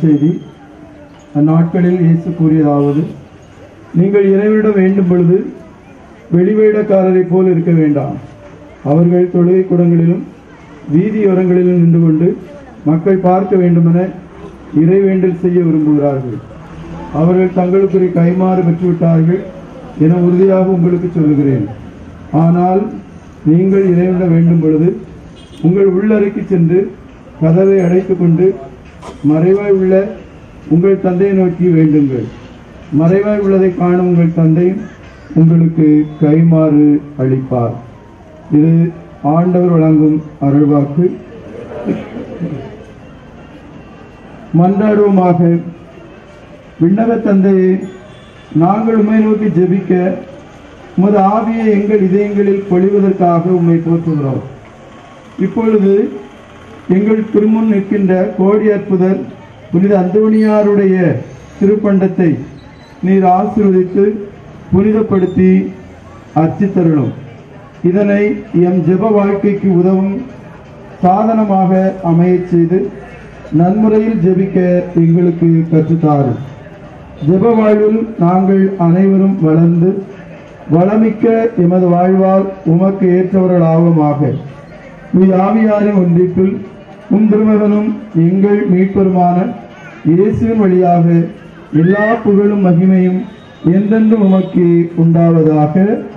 நற்செய்தி அந்நாட்களில் இயேசு கூறியதாவது நீங்கள் இறைவனிடம் வேண்டும் பொழுது வெளிவேடக்காரரைப் போல் இருக்க வேண்டாம் அவர்கள் தொழுகை கூடங்களிலும் வீதியோரங்களிலும் நின்று கொண்டு மக்கள் பார்க்க வேண்டுமென இறைவேண்டல் செய்ய விரும்புகிறார்கள் அவர்கள் தங்களுக்குரிய கைமாறு பெற்றுவிட்டார்கள் என உறுதியாக உங்களுக்கு சொல்லுகிறேன் ஆனால் நீங்கள் இறைவனிடம் வேண்டும் பொழுது உங்கள் உள்ளறைக்கு சென்று கதவை அடைத்துக் கொண்டு மறைவாய் உள்ள உங்கள் தந்தையை நோக்கி வேண்டுங்கள் மறைவாய் உள்ளதை காணும் உங்கள் தந்தை உங்களுக்கு கைமாறு அளிப்பார் இது ஆண்டவர் வழங்கும் அருள்வாக்கு மன்றாடுவோமாக விண்ணக தந்தையே நாங்கள் உம்மை நோக்கி ஜெபிக்க உமது ஆவியை எங்கள் இதயங்களில் பொழிவதற்காக உம்மை போற்றுகிறோம் இப்பொழுது எங்கள் திருமுன் நிற்கின்ற கோடி அற்புதர் புனித அந்தோணியாருடைய திருப்பண்டத்தை நீர் ஆசீர்வதித்து புனிதப்படுத்தி அர்ச்சித்தருளும் இதனை எம் ஜெப வாழ்க்கைக்கு உதவும் சாதனமாக அமையச் செய்து நன்முறையில் ஜெபிக்க எங்களுக்கு கற்றுத்தாரும் ஜெப வாழ்வில் நாங்கள் அனைவரும் வளர்ந்து வளமிக்க எமது வாழ்வால் உமக்கு ஏற்றவர்களாகுமாக உய் ஆவியாரின் ஒன்றிப்பில் உம் திருமகனும் எங்கள் மீட்பருமான இயேசுவின் வழியாக எல்லா புகழும் மகிமையும் என்றென்றும் உமக்கு உண்டாவதாக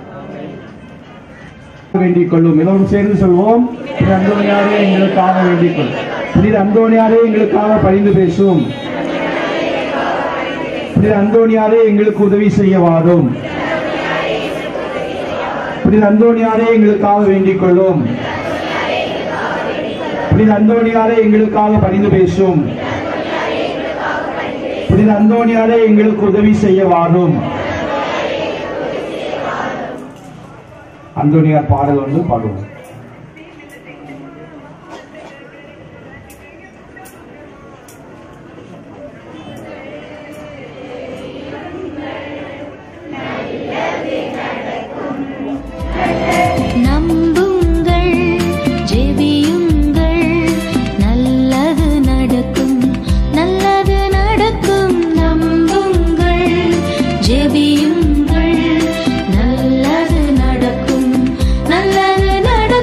வேண்டிக் கொள்ளும் எல்லோரும் சேர்ந்து சொல்வோம் புனித அந்தோணியாரே எங்களுக்காக வேண்டிக் கொள்ளும் புனித அந்தோணியாரே எங்களுக்காக பரிந்து பேசும் புனித அந்தோணியாரே எங்களுக்கு உதவி செய்ய வாரும் புனித அந்தோணியாரே எங்களுக்காக வேண்டிக் கொள்ளும் புனித அந்தோணியாரே எங்களுக்காக பரிந்து பேசும் புனித அந்தோணியாரே எங்களுக்கு உதவி செய்ய வாரும் அந்தோணியார் பாடல் வந்து பாடுவோம் நம்புங்கள் ஜெபியுங்கள் நல்லது நடக்கும் நல்லது நடக்கும் நம்புங்கள் ஜெபியுங்கள் நல்லது நடக்கும் நல்லது நடக்கும்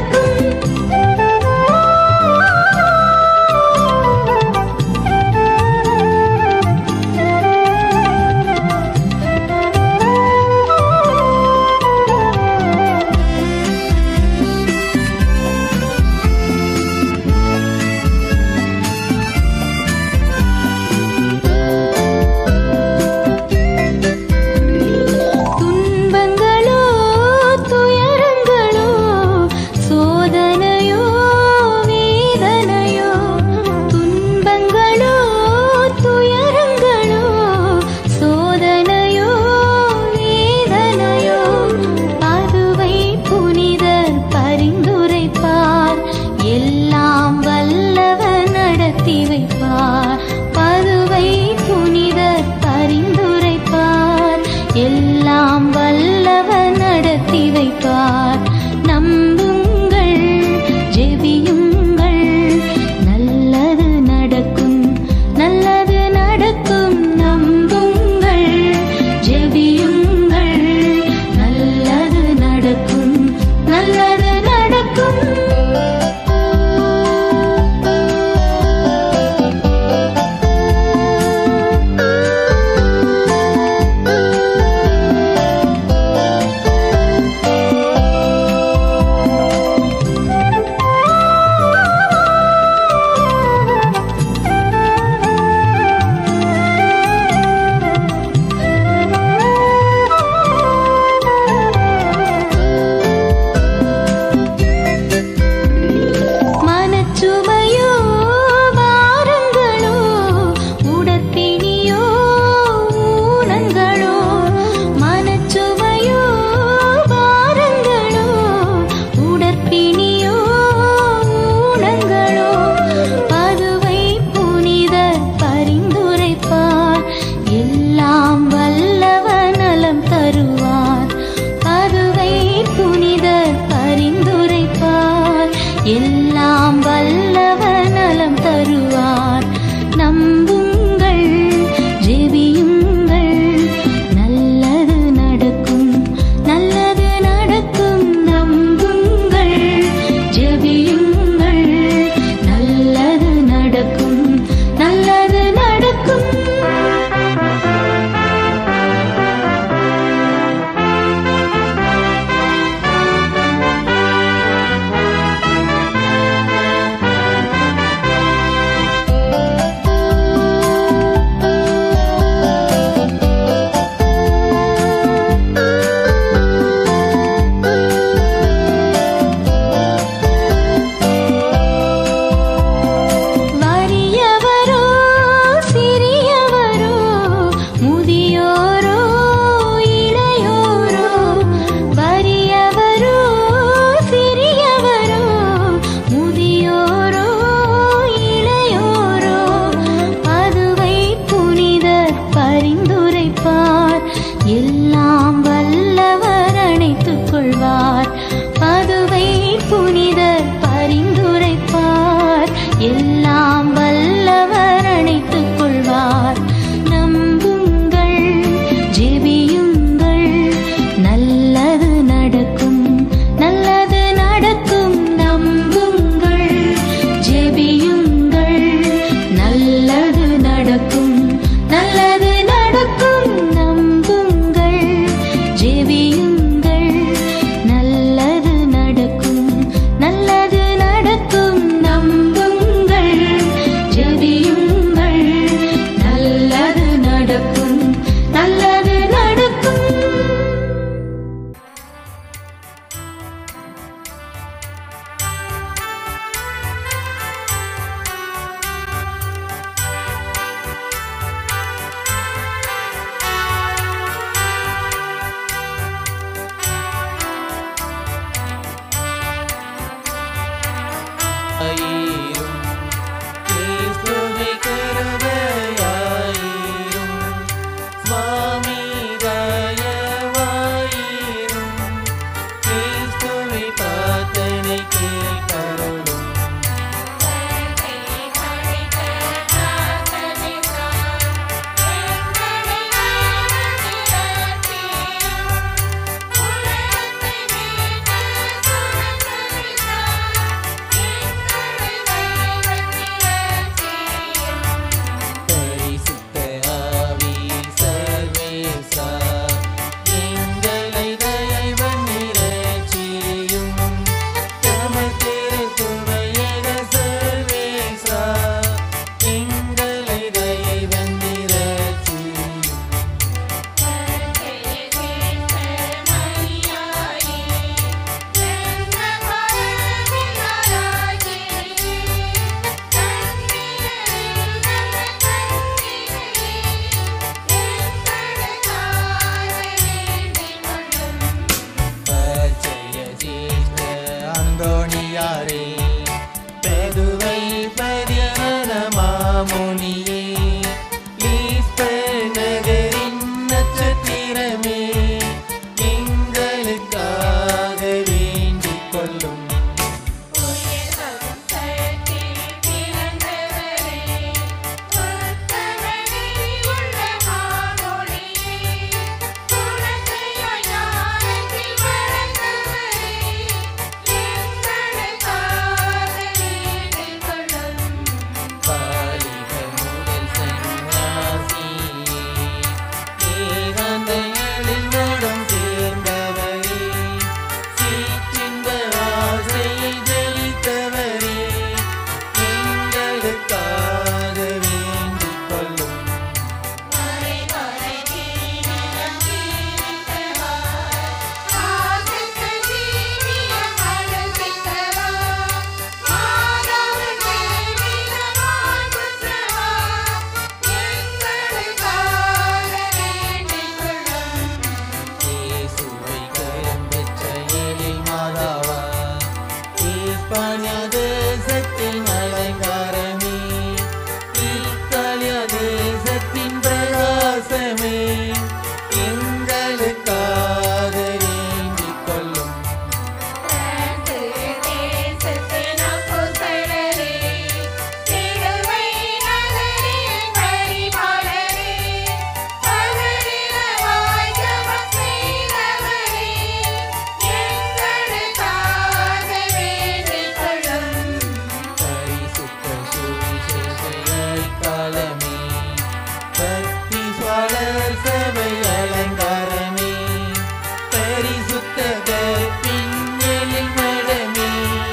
பக்தி சுவாலர் சபை அலங்காரமே பரிசுத்த பின்னலில் மடமே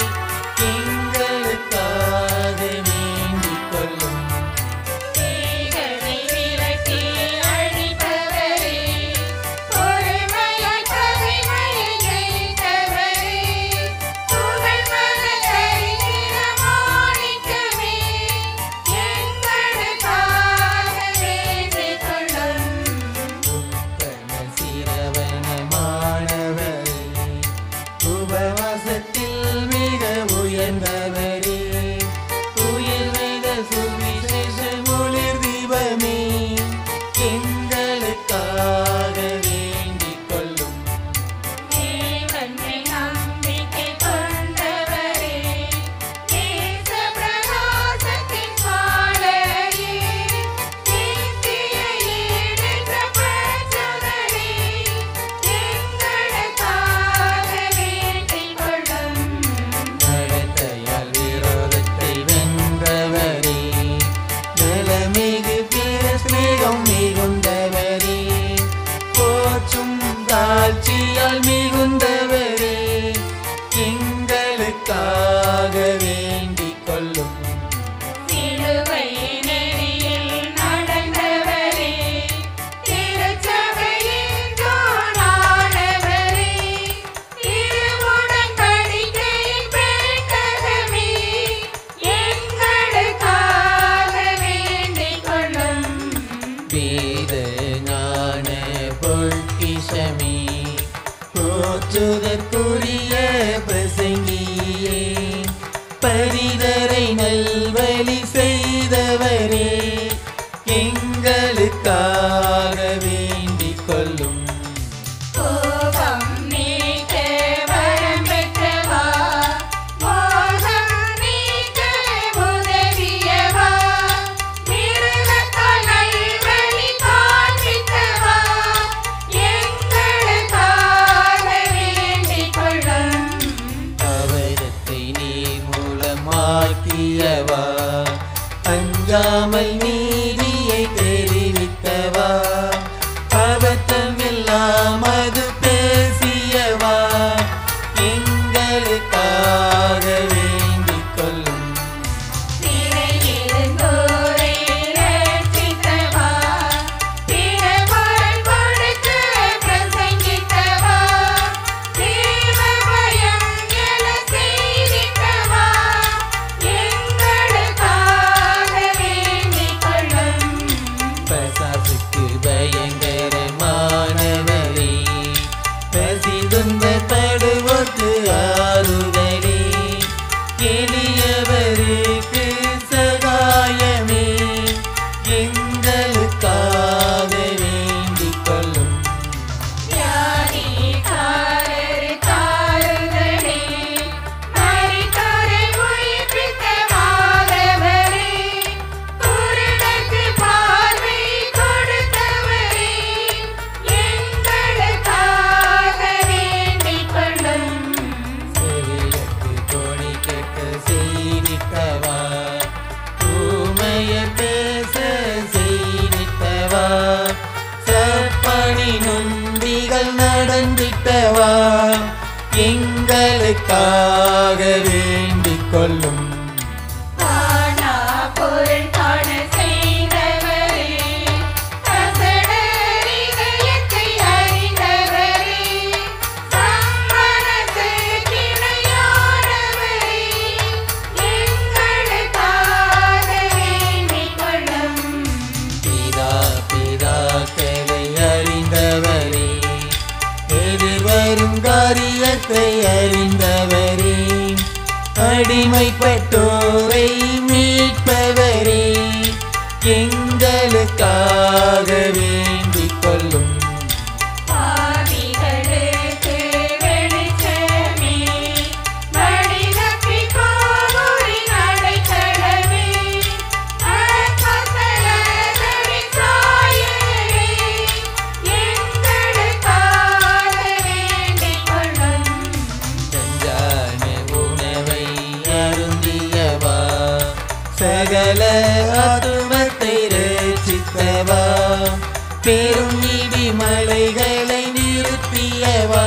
எங்களுக்காக வேண்டிக் கொள்ளும் தீகளை விரட்டி அழித்தவரே, பொறுமையாய் பகைமையை ஜெயித்தவரே, புகழ்மன தரித்திர மாணிக்கமே, எங்களுக்காக வேண்டிக் கொள்ளும். உத்தம சிரவணமானவரே உபவாசத்தில் மிக உயர்ந்தவரே உயர்ந்த சுவிசேஷ ஒளிர் தீபமே எங்களுக்காக வேண்டிக் கொள்ளும் தேவனை நம்பிக்கை கொண்டவரே, நேச பிரகாசத்தின் மாலையே, நித்திய ஈடற்ற பிரச்சோதனே, எங்களுக்காக வேண்டிக் கொள்ளும். நடத்தையால் விரோதத்தை வென்றவரே நலமிகு பிற ஸ்நேகம் மிகுந்தவரே போற்றும் தாழ்ச்சியால் மிகுந்தவரே எங்களுக்காக வேண்டிக் கொள்ளும் சிலுவை நெறியில் நடந்தவரே, திருச்சபையின் தூணானவரே, திருவுடன்படிக்கையின் பெட்டகமே, எங்களுக்காக வேண்டிக் கொள்ளும். வேத ஞான பொக்கிஷமே போற்றுதற்குரிய பிரசங்கியே பரிதரை நல்வழி செய்தவரே எங்களுக்காக வேண்டிக் கொள்ளும் கோபம் நீக்க வரம் பெற்றவா, மோகம் நீக்க உதவியவா, மிருகத்தால் நல்வழி காண்பித்தவா, எங்களுக்காக வேண்டிக் கொள்ளும். அவரத்தை நீர் மூலமாக்கியவா அஞ்சாமல் நீதியை தெரிவித்தவா அபத்தமெல்லாம் அது பேசியவா எங்களுக்காக வேண்டிக் கொள்ளும் சிறையிருந்தோரை ரட்சித்தவா, பிறபொருள் கொடுத்து பிரசங்கித்தவா, தேவபயம் எழச் செய்திட்டவா, எங்களுக்காக வேண்டிக் கொள்ளும். பசாசுக்கு பயங்கரமானவரே பசிதுன்பப்படுவோர்க்கு ஆறுதலே எளியவருக்கு சகாயமே எங்களுக்காக வேண்டிக் கொள்ளும் வியாதிக்காரர் தாருங்களே, மரித்தோரை உயிர்ப்பித்த மாதவரே, குருடர்க்கு பார்வை கொடுத்தவரே, எங்களுக்காக வேண்டிக் கொள்ளும். செவியற்கு கொடி கெட்ட செய்திட்டவா ஊமைய பேச செய்திட்டவா சப்பனி நொந்திகள் நடந்திட்டவா எங்களுக்காக வேண்டிக் கொள்ளும் காணா பொருள் காண செய்தவரே, கசடர் இதயத்தை அறிந்தவரே, சம்மனத்துக்கு இணையானவரே, எங்களுக்காக வேண்டிக் கொள்ளும். பிதா பிதாக்களை அறிந்தவரே எதிர்வரும் காரியத்தை அறிந்தவரே அடிமைப்பட்டோரை மீட்பவரே எங்களுக்காக வேண்டிக் கொள்ளும் பாவிகளுக்கு வெளிச்சமே, வழிதப்பி போவோரின் அடைக்கலமே, அப்போஸ்தலர்களின் சாயலே, எங்களுக்காக வேண்டிக் கொள்ளும். தஞ்சான உணவை அருந்தியவா சகல ஆத்துமத்தை ரசித்தவா பெரும் இடி மலைகளை நிறுத்தியவா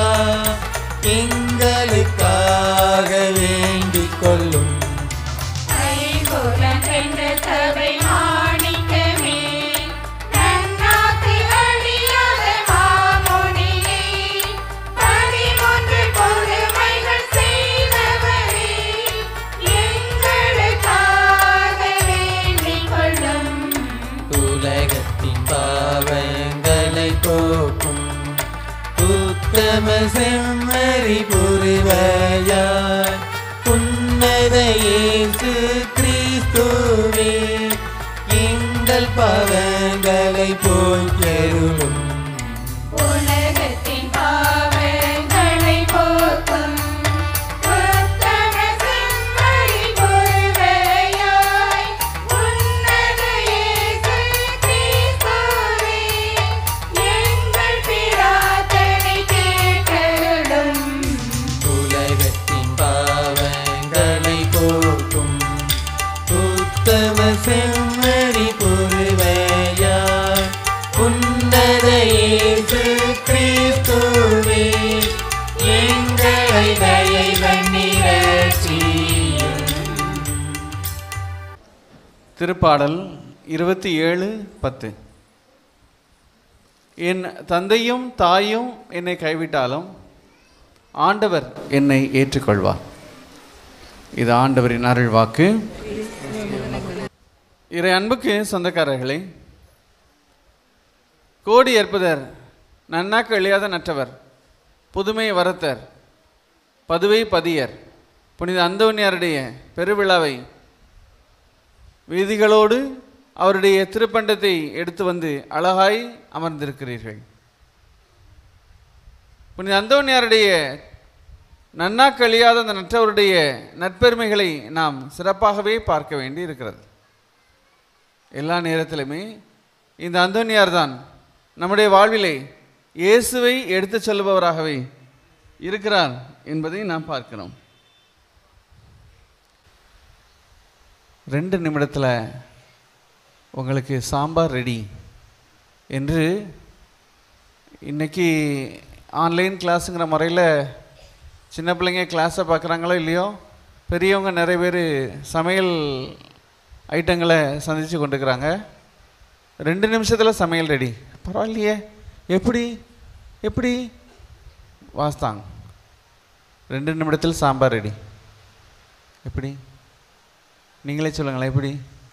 எங்களுக்காக வேண்டிக் கொள்ளும் ஐம்புலன் என்ற சபை மாணிக்கமே நன்னாக்கு அழியாத மாமுனியே பதிமூன்று கொடுமைகள் செய்தவரே எங்களுக்காக வேண்டிக் கொள்ளும் உலகத்தின் பாவங்களை போக்கும் உத்தம செம்மறி புரிவையாய் உன்னத இயேசு கிறிஸ்துவே எங்கள் பாவங்களை போக்கருளும் உலகத்தின் பாவங்களை போக்கும் உத்தம செம்மறி பொறுவையாய் உன்னத இயேசு கிறிஸ்துவே எங்கள் பிரார்த்தனை கேட்டருளும் உலகத்தின் பாவங்களை போக்கும் உத்தம செம்மறி புரிவையாய் உன்னத இயேசு கிறிஸ்துவே எங்களை தயை வன்னிரட்சியும் திருப்பாடல் இருபத்தி ஏழு பத்து என் தந்தையும் தாயும் என்னை கைவிட்டாலும் ஆண்டவர் என்னை ஏற்றுக்கொள்வார் இது ஆண்டவரின் அருள் வாக்கு இறை அன்புக்கு சொந்தக்காரர்களே கோடி ஏற்பதர் நன்னாக்கு எளியாத நற்றவர் புதுமை வரத்தர் பதுவை பதியர் புனித அந்தோனியாருடைய பெருவிழாவை வீதிகளோடு அவருடைய திருப்பண்டத்தை எடுத்து வந்து அழகாய் அமர்ந்திருக்கிறீர்கள் புனித அந்தோனியாருடைய நன்னா கழியாத அந்த நற்றவருடைய நற்பெருமைகளை நாம் சிறப்பாகவே பார்க்க வேண்டி இருக்கிறது எல்லா நேரத்திலுமே இந்த அந்தோனியார் தான் நம்முடைய வாழ்விலே இயேசுவை எடுத்துச் செல்பவராகவே இருக்கிறார் என்பதை நாம் பார்க்கிறோம் ரெண்டு நிமிடத்தில் உங்களுக்கு சாம்பார் ரெடி என்று இன்னைக்கு ஆன்லைன் கிளாஸுங்கிற முறையில் சின்ன பிள்ளைங்க கிளாஸை பார்க்குறாங்களோ இல்லையோ பெரியவங்க நிறைய பேர் சமையல் ஐட்டங்களை சந்தித்து கொண்டுக்கிறாங்க ரெண்டு நிமிஷத்தில் சமையல் ரெடி பரவாயில்லையே எப்படி எப்படி வாஸ்தாங்க ரெண்டு நிமிடத்தில் சாம்பார் ரெடி எப்படி நீங்களே சொல்லுங்களேன் எப்படி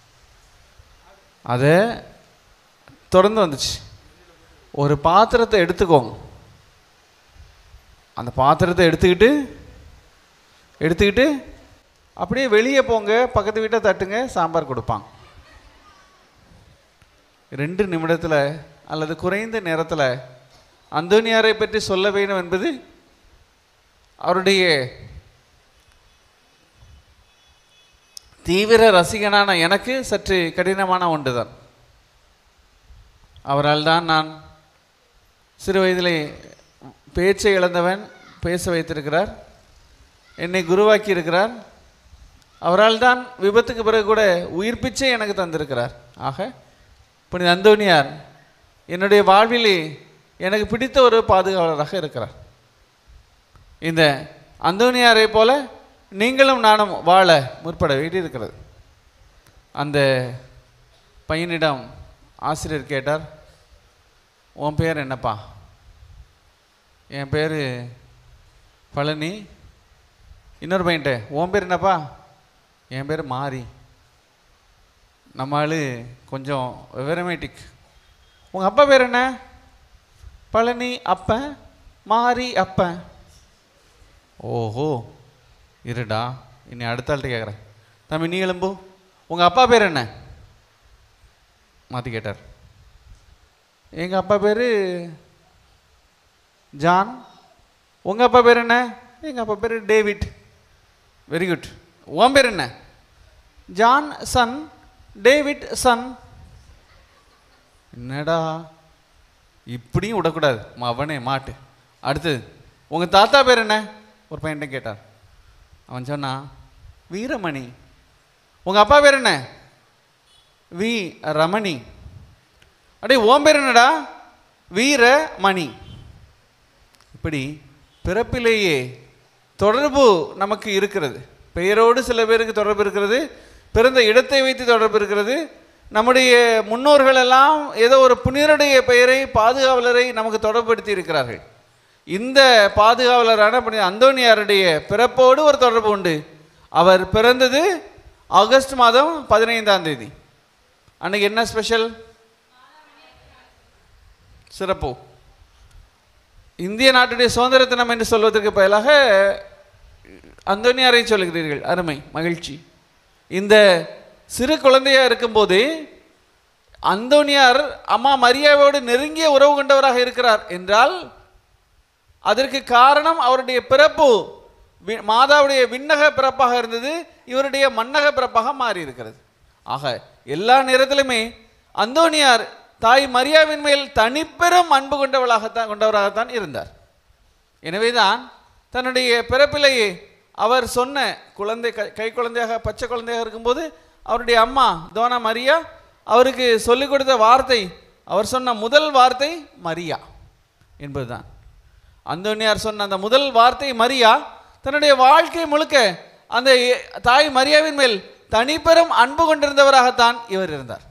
அதை தொடர்ந்து வந்துச்சு ஒரு பாத்திரத்தை எடுத்துக்கோங்க அந்த பாத்திரத்தை எடுத்துக்கிட்டு எடுத்துக்கிட்டு அப்படியே வெளியே போங்க பக்கத்து வீட்டை தட்டுங்க சாம்பார் கொடுப்பாங்க ரெண்டு நிமிடத்தில் அல்லது குறைந்த நேரத்தில் அந்தோனியாரை பற்றி சொல்ல வேண்டும் என்பது அவருடைய தீவிர ரசிகனான எனக்கு சற்று கடினமான ஒன்றுதான் அவரால் தான் நான் சிறு வயதிலே பேச்சை இழந்தவன் பேச வைத்திருக்கிறார் என்னை குருவாக்கி இருக்கிறார் அவரால் தான் விபத்துக்கு பிறகு கூட உயிர் பிச்சை எனக்கு தந்திருக்கிறார் ஆக புனித அந்தோனியார் என்னுடைய வாழ்விலே எனக்கு பிடித்த ஒரு பாதுகாவலராக இருக்கிறார் இந்த அந்தோனியாரை போல நீங்களும் நானும் வாழ முற்பட வேண்டியிருக்கிறது அந்த பையனிடம் ஆசிரியர் கேட்டார் உன் பேர் என்னப்பா என் பேர் பழனி இன்னொரு பையன்ட்ட உன் பேர் என்னப்பா என் பேர் மாரி நம்ம ஆளு கொஞ்சம் வெவரமேட்டிக் உங்கள் அப்பா பேர் என்ன பழனி அப்பன் மாரி அப்பன் ஓஹோ இருடா இனி அடுத்த ஆள்கிட்ட கேட்குறேன் தம்பி நீ எலும்பு உங்கள் அப்பா பேர் என்ன மாற்றி கேட்டார் எங்கள் அப்பா பேர் ஜான் உங்கள் அப்பா பேர் என்ன எங்கள் அப்பா பேர் டேவிட் வெரி குட் உன் பேர் என்ன ஜான் சன் டேவிட் சன் என்னடா இப்படியும் விடக்கூடாது அவனே மாட்டு அடுத்தது உங்கள் தாத்தா பேர் என்ன ஒரு பையன்ட்ட கேட்டார் அவன் சொன்னான் வீரமணி உங்கள் அப்பா பேர் என்ன வி ரமணி அடே ஓம் பேர் என்னடா வீர மணி இப்படி பிறப்பிலேயே தொடர்பு நமக்கு இருக்கிறது பெயரோடு சில பேருக்கு தொடர்பு இருக்கிறது பிறந்த இடத்தை வைத்து தொடர்பு இருக்கிறது நம்முடைய முன்னோர்கள் எல்லாம் ஏதோ ஒரு புனிதருடைய பெயரை பாதுகாவலரை நமக்கு தொடர்புபடுத்தி இருக்கிறார்கள் இந்த பாதுகாவலரான புனித அந்தோனியாருடைய பிறப்போடு ஒரு தொடர்பு உண்டு அவர் பிறந்தது ஆகஸ்ட் மாதம் பதினைந்தாம் தேதி அன்னைக்கு என்ன ஸ்பெஷல் சிறப்பு இந்திய நாட்டுடைய சுதந்திர தினம் என்று சொல்வதற்கு பதிலாக அந்தோனியாரை சொல்லுகிறீர்கள் அருமை மகிழ்ச்சி இந்த சிறு குழந்தையா இருக்கும்போது அந்தோனியார் அம்மா மரியாவோடு நெருங்கிய உறவு கொண்டவராக இருக்கிறார் என்றால் அதற்கு காரணம் அவருடைய பிறப்பு வி- மாதாவுடைய விண்ணக பிறப்பாக இருந்தது இவருடைய மன்னக பிறப்பாக மாறி இருக்கிறது ஆக எல்லா நேரத்திலுமே அந்தோனியார் தாய் மரியாவின் மேல் தனிப்பெரும் அன்பு கொண்டவளாகத்தான் கொண்டவராகத்தான் இருந்தார் எனவேதான் தன்னுடைய பிறப்பிலேயே அவர் சொன்ன குழந்தை கை- கை குழந்தையாக பச்சை குழந்தையாக இருக்கும்போது அவருடைய அம்மா தோனா மரியா அவருக்கு சொல்லிக் கொடுத்த வார்த்தை அவர் சொன்ன முதல் வார்த்தை மரியா என்பதுதான் அந்தோனியார் சொன்ன அந்த முதல் வார்த்தை மரியா தன்னுடைய வாழ்க்கை முழுக்க அந்த எ- தாய் மரியாவின் மேல் தனிப்பெரும் அன்பு கொண்டிருந்தவராகத்தான் இவர் இருந்தார்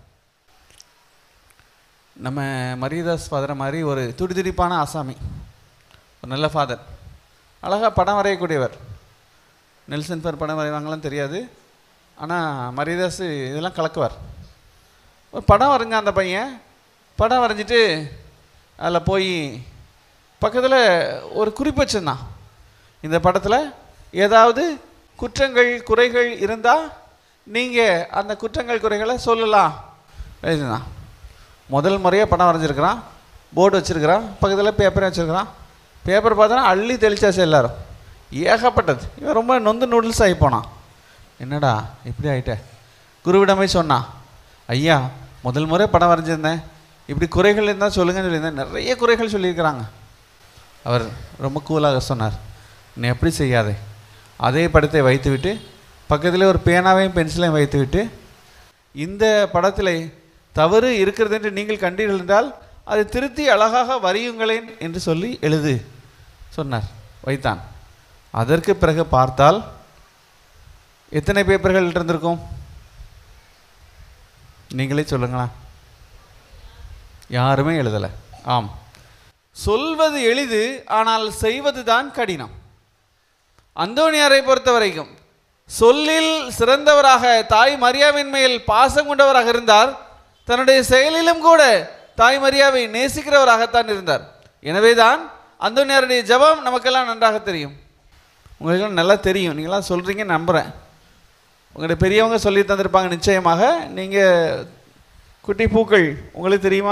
நம்ம மரியதாஸ் ஃபாதரை மாதிரி ஒரு துடிதுடிப்பான ஆசாமி ஒரு நல்ல ஃபாதர் அழகாக படம் வரையக்கூடியவர் நெல்சன் ஃபர் படம் வரைவாங்களாம் தெரியாது ஆனால் மரியதாஸ் இதெல்லாம் கலக்குவார் ஒரு படம் வரைஞ்சான் அந்த பையன் படம் வரைஞ்சிட்டு அதில் போய் பக்கத்தில் ஒரு குறிப்பு வச்சுருந்தான் இந்த படத்தில் ஏதாவது குற்றங்கள் குறைகள் இருந்தால் நீங்கள் அந்த குற்றங்கள் குறைகளை சொல்லலாம் எழுதினான் முதல் முறையாக படம் வரைஞ்சிருக்கிறான் போர்டு வச்சுருக்கிறான் பக்கத்தில் பேப்பர் வச்சுருக்கிறான் பேப்பர் பார்த்தோன்னா அள்ளி தெளிச்சாச்சு எல்லாரும் ஏகப்பட்டது இவன் ரொம்ப நொந்து நூடுல்ஸ் ஆகி போனான் என்னடா இப்படி ஆயிட்ட குருவிடமே சொன்னான் ஐயா முதல் முறை படம் வரைஞ்சிருந்தேன் இப்படி குறைகள் இருந்தால் சொல்லுங்கன்னு சொல்லியிருந்தேன் நிறைய குறைகள் சொல்லியிருக்கிறாங்க அவர் ரொம்ப கூலாக சொன்னார் நீ எப்படி செய்யாதே அதே படத்தை வைத்துவிட்டு பக்கத்தில் ஒரு பேனாவையும் பென்சிலையும் வைத்துவிட்டு இந்த படத்தில் தவறு இருக்கிறது என்று நீங்கள் கண்டீர்கள் என்றால் அதை திருத்தி அழகாக வரியுங்களேன் என்று சொல்லி எழுது சொன்னார் வைத்தான் அதற்கு பிறகு பார்த்தால் எத்தனை பேப்பர்கள் இருந்திருக்கும் நீங்களே சொல்லுங்களேன் யாருமே எழுதலை ஆம் சொல்வது எளிது ஆனால் செய்வது தான் கடினம் அந்தோனியாரை பொறுத்த வரைக்கும் சொல்லில் சிறந்தவராக தாய் மரியாவின் மேல் பாசம் கொண்டவராக இருந்தார் தன்னுடைய செயலிலும் கூட தாய் மரியாவை நேசிக்கிறவராகத்தான் இருந்தார் எனவேதான் அந்தோனியாருடைய ஜெபம் நமக்கெல்லாம் நன்றாக தெரியும் உங்களுக்கெல்லாம் நல்லா தெரியும் நீங்களாம் சொல்கிறீங்க நம்புகிறேன் உங்களுடைய பெரியவங்க சொல்லி தந்திருப்பாங்க நிச்சயமாக நீங்கள் குட்டி பூக்கள் உங்களுக்கு தெரியுமா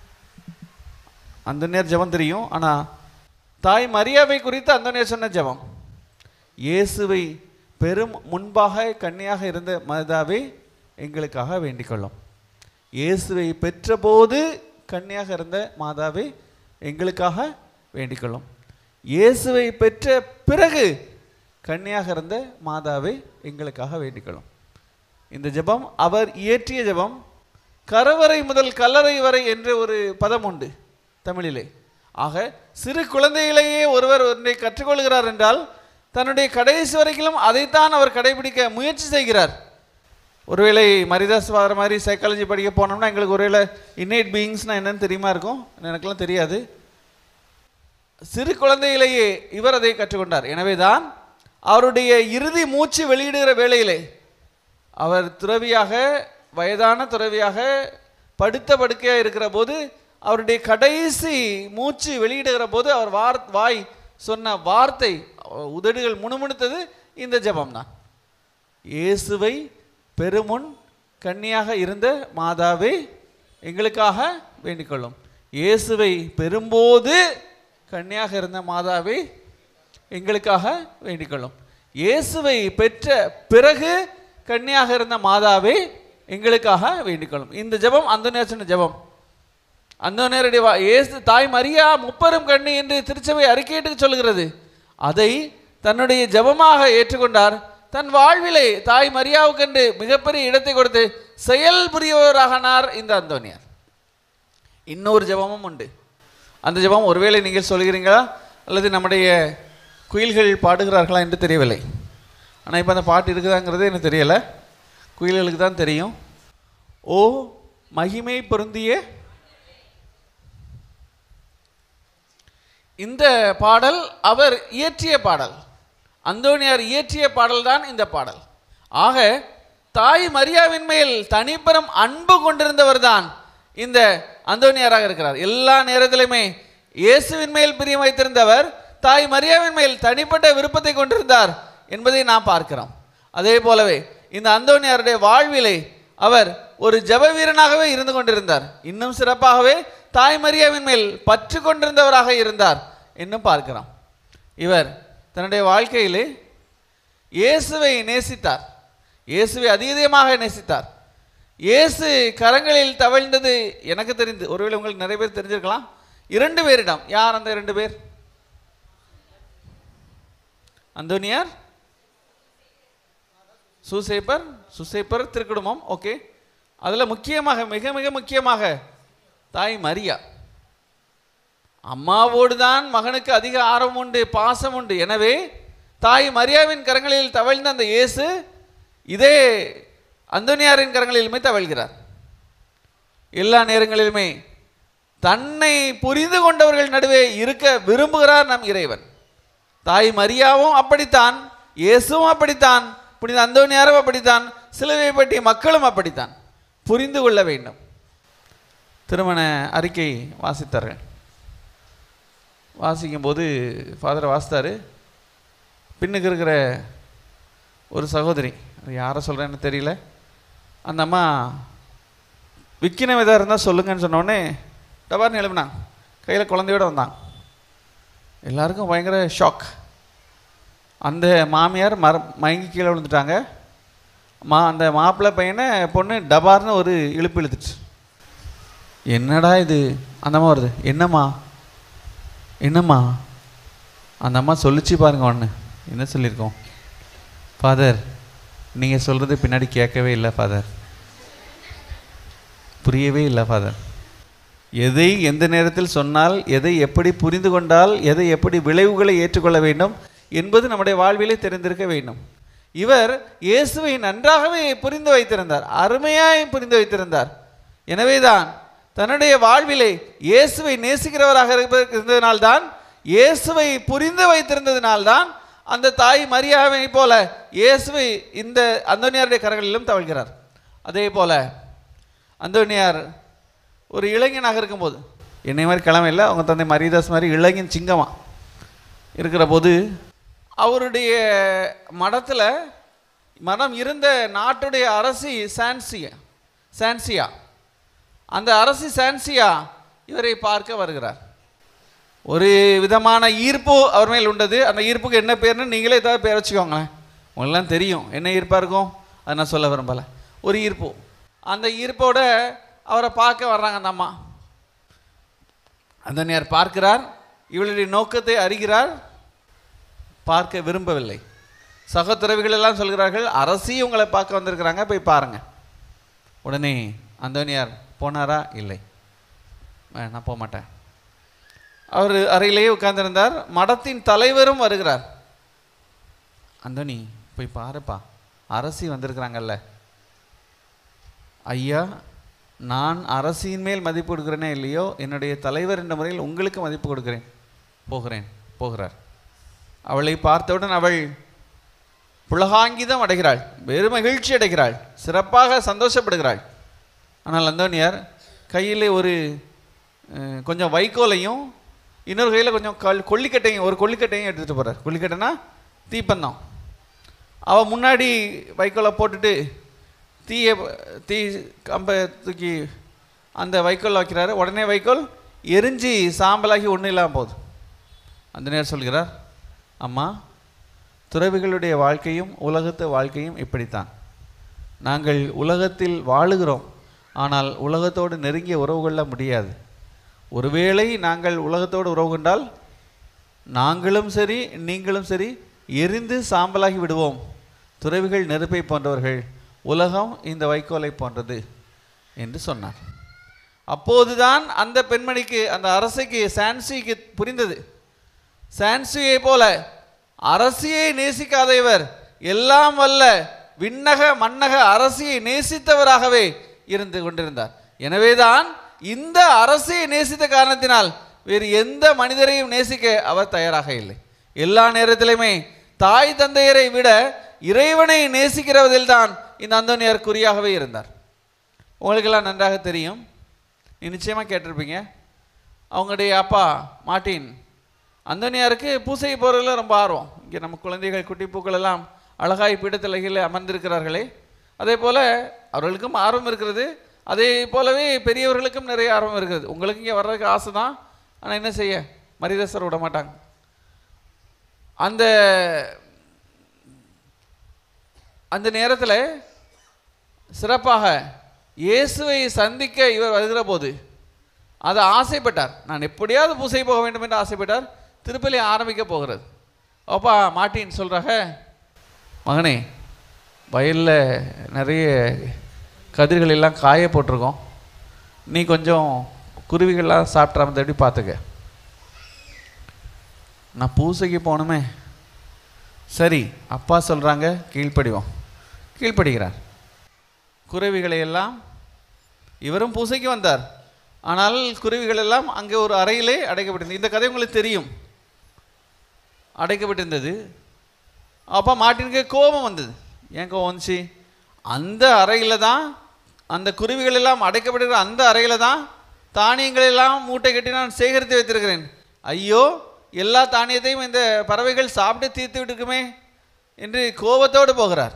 அந்த நேர் ஜெபம் தெரியும் ஆனால் தாய் மரியாவை குறித்து அந்த நேர் சொன்ன ஜெபம் இயேசுவை பெரும் முன்பாக கன்னியாக இருந்த மாதாவை எங்களுக்காக வேண்டிக் கொள்ளும் இயேசுவை பெற்றபோது கன்னியாக இருந்த மாதாவை எங்களுக்காக வேண்டிக் கொள்ளும் இயேசுவை பெற்ற பிறகு கன்னியாக இருந்த மாதாவை எங்களுக்காக வேண்டிக் கொள்ளும் இந்த ஜெபம் அவர் இயற்றிய ஜெபம் கரவறை முதல் கல்லறை வரை என்ற ஒரு பதம் உண்டு தமிழிலே ஆக சிறு குழந்தையிலேயே ஒருவர் ஒன்றை கற்றுக்கொள்கிறார் என்றால் தன்னுடைய கடைசி வரைக்கும் அதைத்தான் அவர் கடைபிடிக்க முயற்சி செய்கிறார் ஒருவேளை மரிதாஸ் வர மாதிரி சைக்காலஜி படிக்க போனோம்னா எங்களுக்கு ஒருவேளை இன்னேட் பீயிங்ஸ்னா என்னன்னு தெரியுமா இருக்கும் எனக்கெல்லாம் தெரியாது சிறு குழந்தையிலேயே இவர் அதை கற்றுக்கொண்டார் எனவேதான் அவருடைய இறுதி மூச்சு வெளியிடுகிற வேளையிலே அவர் துறவியாக வயதான துறவியாக படுத்த படுக்கையாக இருக்கிற போது அவருடைய கடைசி மூச்சு வெளியிடுகிற போது அவர் வார் வாய் சொன்ன வார்த்தை உதடுகள் முணுமுணுத்தது இந்த ஜெபம்தான் இயேசுவை பெருமுன் கன்னியாக இருந்த மாதாவே எங்களுக்காக வேண்டிக்கொள்ளும் இயேசுவை பெறும்போது கன்னியாக இருந்த மாதாவே எங்களுக்காக வேண்டிக்கொள்ளும் இயேசுவை பெற்ற பிறகு கன்னியாக இருந்த மாதாவே எங்களுக்காக வேண்டிக்கொள்ளும் இந்த ஜெபம் அந்த நேரம் ஜெபம் அந்த நேரடி வா இயேசு தாய் மரியா முப்பெரும் கண்ணி என்று திருச்சபை அறிக்கையிட்டு சொல்கிறது அதை தன்னுடைய ஜெபமாக ஏற்றுக்கொண்டார் தன் வாழ்விலே தாய் மரியாவுக்கென்று மிகப்பெரிய இடத்தை கொடுத்து செயல் புரியவராகனார் இந்த அந்தோனியார் இன்னொரு ஜெபமும் உண்டு அந்த ஜெபம் ஒருவேளை நீங்கள் சொல்கிறீங்களா அல்லது நம்முடைய குயில்கள் பாடுகிறார்களா என்று தெரியவில்லை ஆனால் இப்போ அந்த பாட்டு இருக்குதாங்கிறது எனக்கு தெரியலை குயில்களுக்கு தான் தெரியும் ஓ மகிமை பொருந்திய இந்த பாடல் அவர் இயற்றிய பாடல் அந்தோனியார் இயற்றிய பாடல் தான் இந்த பாடல் ஆக தாய் மரியாவின் மேல் தனிப்பெரும் அன்பு கொண்டிருந்தவர் தான் இந்த அந்தோனியாராக இருக்கிறார் எல்லா நேரத்திலுமே இயேசுவின் மேல் பிரியம் வைத்திருந்தவர் தாய் மரியாவின் மேல் தனிப்பட்ட விருப்பத்தை கொண்டிருந்தார் என்பதை நாம் பார்க்கிறோம் அதே போலவே இந்த அந்தோனியாருடைய வாழ்விலே அவர் ஒரு ஜெப வீரனாகவே இருந்து கொண்டிருந்தார் இன்னும் சிறப்பாகவே தாய் மரியாவின் மேல் பற்று கொண்டிருந்தவராக இருந்தார் இன்னும் பார்க்கிறோம் இவர் தன்னுடைய வாழ்க்கையிலே இயேசுவை நேசித்தார் இயேசுவை அதிகமாக நேசித்தார் இயேசு கரங்களில் தவழ்ந்தது எனக்கு தெரிந்து ஒருவேளை உங்களுக்கு நிறைய பேர் தெரிஞ்சிருக்கலாம் இரண்டு பேரிடம் யார் அந்த இரண்டு பேர் அந்தோனியார் சுசேப்பர் சுசேப்பர் திருக்குடும்பம் ஓகே அதில் முக்கியமாக மிக மிக முக்கியமாக தாய் மரியா அம்மாவோடு தான் மகனுக்கு அதிக ஆர்வம் உண்டு பாசம் உண்டு எனவே தாய் மரியாவின் கரங்களில் தவழ்ந்த அந்த இயேசு இதே அந்தோனியாரின் கரங்களிலுமே தவழ்கிறார் எல்லா நேரங்களிலுமே தன்னை புரிந்து கொண்டவர்கள் நடுவே இருக்க விரும்புகிறார் நம் இறைவன் தாய் மரியாவும் அப்படித்தான் இயேசுவும் அப்படித்தான் புனித அந்தோனியாரும் அப்படித்தான் சிலுவை பற்றிய மக்களும் அப்படித்தான் புரிந்து கொள்ள வேண்டும் திருமண அறிக்கை வாசித்தார்கள் வாசிக்கும்போது ஃபாதர் வாசித்தார் பின்னுக்கு இருக்கிற ஒரு சகோதரி அது யாரை சொல்கிறேன்னு தெரியல அந்த அம்மா விக்கின விதம் இருந்தால் சொல்லுங்கன்னு சொன்னோடனே டபார்னு எழுப்பினாங்க கையில் குழந்தையோட வந்தாங்க எல்லாருக்கும் பயங்கர ஷாக் அந்த மாமியார் மர மயங்கி கீழே விழுந்துட்டாங்க மா அந்த மாப்பிள்ளை பையனை பொண்ணு டபார்னு ஒரு இழுப்பு இழுத்துச்சு என்னடா இது அந்த அம்மா வருது என்னம்மா என்னம்மா அந்த அம்மா சொல்லிச்சு பாருங்க ஒன்று என்ன சொல்லியிருக்கோம் ஃபாதர் நீங்கள் சொல்கிறது பின்னாடி கேட்கவே இல்லை ஃபாதர் புரியவே இல்லை ஃபாதர் எதை எந்த நேரத்தில் சொன்னால் எதை எப்படி புரிந்து கொண்டால் எதை எப்படி விளைவுகளை ஏற்றுக்கொள்ள வேண்டும் என்பது நம்முடைய வாழ்விலே தெரிந்திருக்க வேண்டும் இவர் இயேசுவை நன்றாகவே புரிந்து வைத்திருந்தார் அருமையாய் புரிந்து வைத்திருந்தார் எனவேதான் தன்னுடைய வாழ்விலே இயேசுவை நேசிக்கிறவராக இருப்பதற்கு இருந்ததினால்தான் இயேசுவை புரிந்து வைத்திருந்ததினால்தான் அந்த தாய் மரியாவை போல இயேசுவை இந்த அந்தோனியாருடைய கரங்களிலும் தவழ்கிறார் அதே போல அந்தோனியார் ஒரு இளைஞனாக இருக்கும்போது என்னை மாதிரி கிழமை இல்லை அவங்க தந்தை மரியதாஸ் மாதிரி இளைஞன் சிங்கமா இருக்கிற போது அவருடைய மடத்தில் மடம் இருந்த நாட்டுடைய அரசி சான்சியா சான்சியா அந்த அரசி சான்சியா இவரை பார்க்க வருகிறார் ஒரு விதமான ஈர்ப்பு அவர் மேல் உண்டது அந்த ஈர்ப்புக்கு என்ன பேர்னு நீங்களே ஏதாவது பேர் வச்சுக்கோங்களேன் உங்களுக்குலாம் தெரியும் என்ன ஈர்ப்பாக இருக்கும் அதை நான் சொல்ல விரும்பலை ஒரு ஈர்ப்பு அந்த ஈர்ப்போட அவரை பார்க்க வர்றாங்க அந்த அம்மா அந்த நேர் பார்க்கிறார் இவளுடைய நோக்கத்தை அறிகிறார் பார்க்க விரும்பவில்லை சகோதரவிகள் எல்லாம் சொல்கிறார்கள் அரசி உங்களை பார்க்க வந்திருக்கிறாங்க போய் பாருங்க உடனே அந்தோனியார் போனாரா இல்லை "அஹ், நான் போக மாட்டேன் அவர் அறையிலேயே உட்கார்ந்திருந்தார் மடத்தின் தலைவரும் வருகிறார் அந்தோனி போய் பாருப்பா அரசி வந்திருக்கிறாங்கல்ல ஐயா நான் அரசியின் மேல் மதிப்பு கொடுக்கிறேனே இல்லையோ என்னுடைய தலைவர் என்ற முறையில் உங்களுக்கு மதிப்பு கொடுக்கிறேன் போகிறேன் போகிறார் அவளை பார்த்தவுடன் அவள் புலகாங்கிதம் அடைகிறாள் வெறு மகிழ்ச்சி அடைகிறாள் சிறப்பாக சந்தோஷப்படுகிறாள் ஆனால் அந்தோனியார் கையில் ஒரு அஹ், கொஞ்சம் வைக்கோலையும் இன்னொரு கையில் கொஞ்சம் கல் கொல்லிக்கட்டையும் ஒரு கொல்லிக்கட்டையும் எடுத்துகிட்டு போகிறார் கொல்லிக்கட்டைனா தீப்பந்தம் அவள் முன்னாடி வைக்கோலை போட்டுட்டு தீயை தீ கம்பை தூக்கி அந்த வைக்கோல் வைக்கிறாரு உடனே வைக்கோல் எரிஞ்சு சாம்பலாகி ஒன்றும் இல்லாமல் போகுது அந்த நேரம் சொல்கிறார் அம்மா துறவிகளுடைய வாழ்க்கையும் உலகத்து வாழ்க்கையும் இப்படித்தான் நாங்கள் உலகத்தில் வாழுகிறோம் ஆனால் உலகத்தோடு நெருங்கிய உறவு கொள்ள முடியாது ஒருவேளை நாங்கள் உலகத்தோடு உறவு கொண்டால் நாங்களும் சரி நீங்களும் சரி எரிந்து சாம்பலாகி விடுவோம் துறவிகள் நெருப்பை போன்றவர்கள் உலகம் இந்த வைக்கோலை போன்றது என்று சொன்னார் அப்போதுதான் அந்த பெண்மணிக்கு அந்த அரசிக்கு சான்சிக்கு புரிந்தது சான்சியை போல அரசியை நேசிக்காத இவர் எல்லாம் வல்ல விண்ணக மன்னக அரசியை நேசித்தவராகவே இருந்து கொண்டிருந்தார் எனவேதான் இந்த அரசியை நேசித்த காரணத்தினால் வேறு எந்த மனிதரையும் நேசிக்க அவர் தயாராக இல்லை எல்லா நேரத்திலுமே தாய் தந்தையரை விட இறைவனை நேசிக்கிறவதில் தான் இந்த அந்தோனியார் குறியாகவே இருந்தார் உங்களுக்கெல்லாம் நன்றாக தெரியும் நீ நிச்சயமாக கேட்டிருப்பீங்க அவங்களுடைய அப்பா மார்ட்டின் அந்தனியாருக்கு பூசை போகிறதுல ரொம்ப ஆர்வம் இங்கே நம்ம குழந்தைகள் குட்டி பூக்கள் எல்லாம் அழகாய் பீடத்தலைகளில் அமர்ந்திருக்கிறார்களே அதே போல் அவர்களுக்கும் ஆர்வம் இருக்கிறது அதே போலவே பெரியவர்களுக்கும் நிறைய ஆர்வம் இருக்கிறது உங்களுக்கு இங்கே வர்றதுக்கு ஆசை தான் ஆனால் என்ன செய்ய மரியாதை விட மாட்டாங்க அந்த அந்த நேரத்தில் சிறப்பாக இயேசுவை சந்திக்க இவர் வருகிற போது அதை ஆசைப்பட்டார் நான் எப்படியாவது பூசை போக வேண்டும் என்று ஆசைப்பட்டார் திருப்பலி ஆரம்பிக்க போகிறது அப்பா மாட்டின் சொல்கிறாங்க மகனே வயலில் நிறைய கதிர்கள் எல்லாம் காய போட்டிருக்கோம் நீ கொஞ்சம் குருவிகள்லாம் சாப்பிட்றாம தேடி பார்த்துக்க நான் பூசைக்கு போகணுமே சரி அப்பா சொல்கிறாங்க கீழ்ப்படிவோம் கீழ்ப்படுகிறார் குருவிகளை எல்லாம் இவரும் பூசைக்கு வந்தார் ஆனால் குருவிகள் எல்லாம் அங்கே ஒரு அறையிலே அடைக்கப்பட்டிருந்தது இந்த கதை உங்களுக்கு தெரியும் அடைக்கப்பட்டிருந்தது அப்போ மாட்டினுக்கு கோபம் வந்தது ஏன் கோபம் வந்துச்சு அந்த அறையில் தான் அந்த குருவிகள் எல்லாம் அடைக்கப்பட்டிருக்கிற அந்த அறையில் தான் தானியங்கள் எல்லாம் மூட்டை கட்டி நான் சேகரித்து வைத்திருக்கிறேன் ஐயோ எல்லா தானியத்தையும் இந்த பறவைகள் சாப்பிட்டு தீர்த்து விட்டுருக்குமே என்று கோபத்தோடு போகிறார்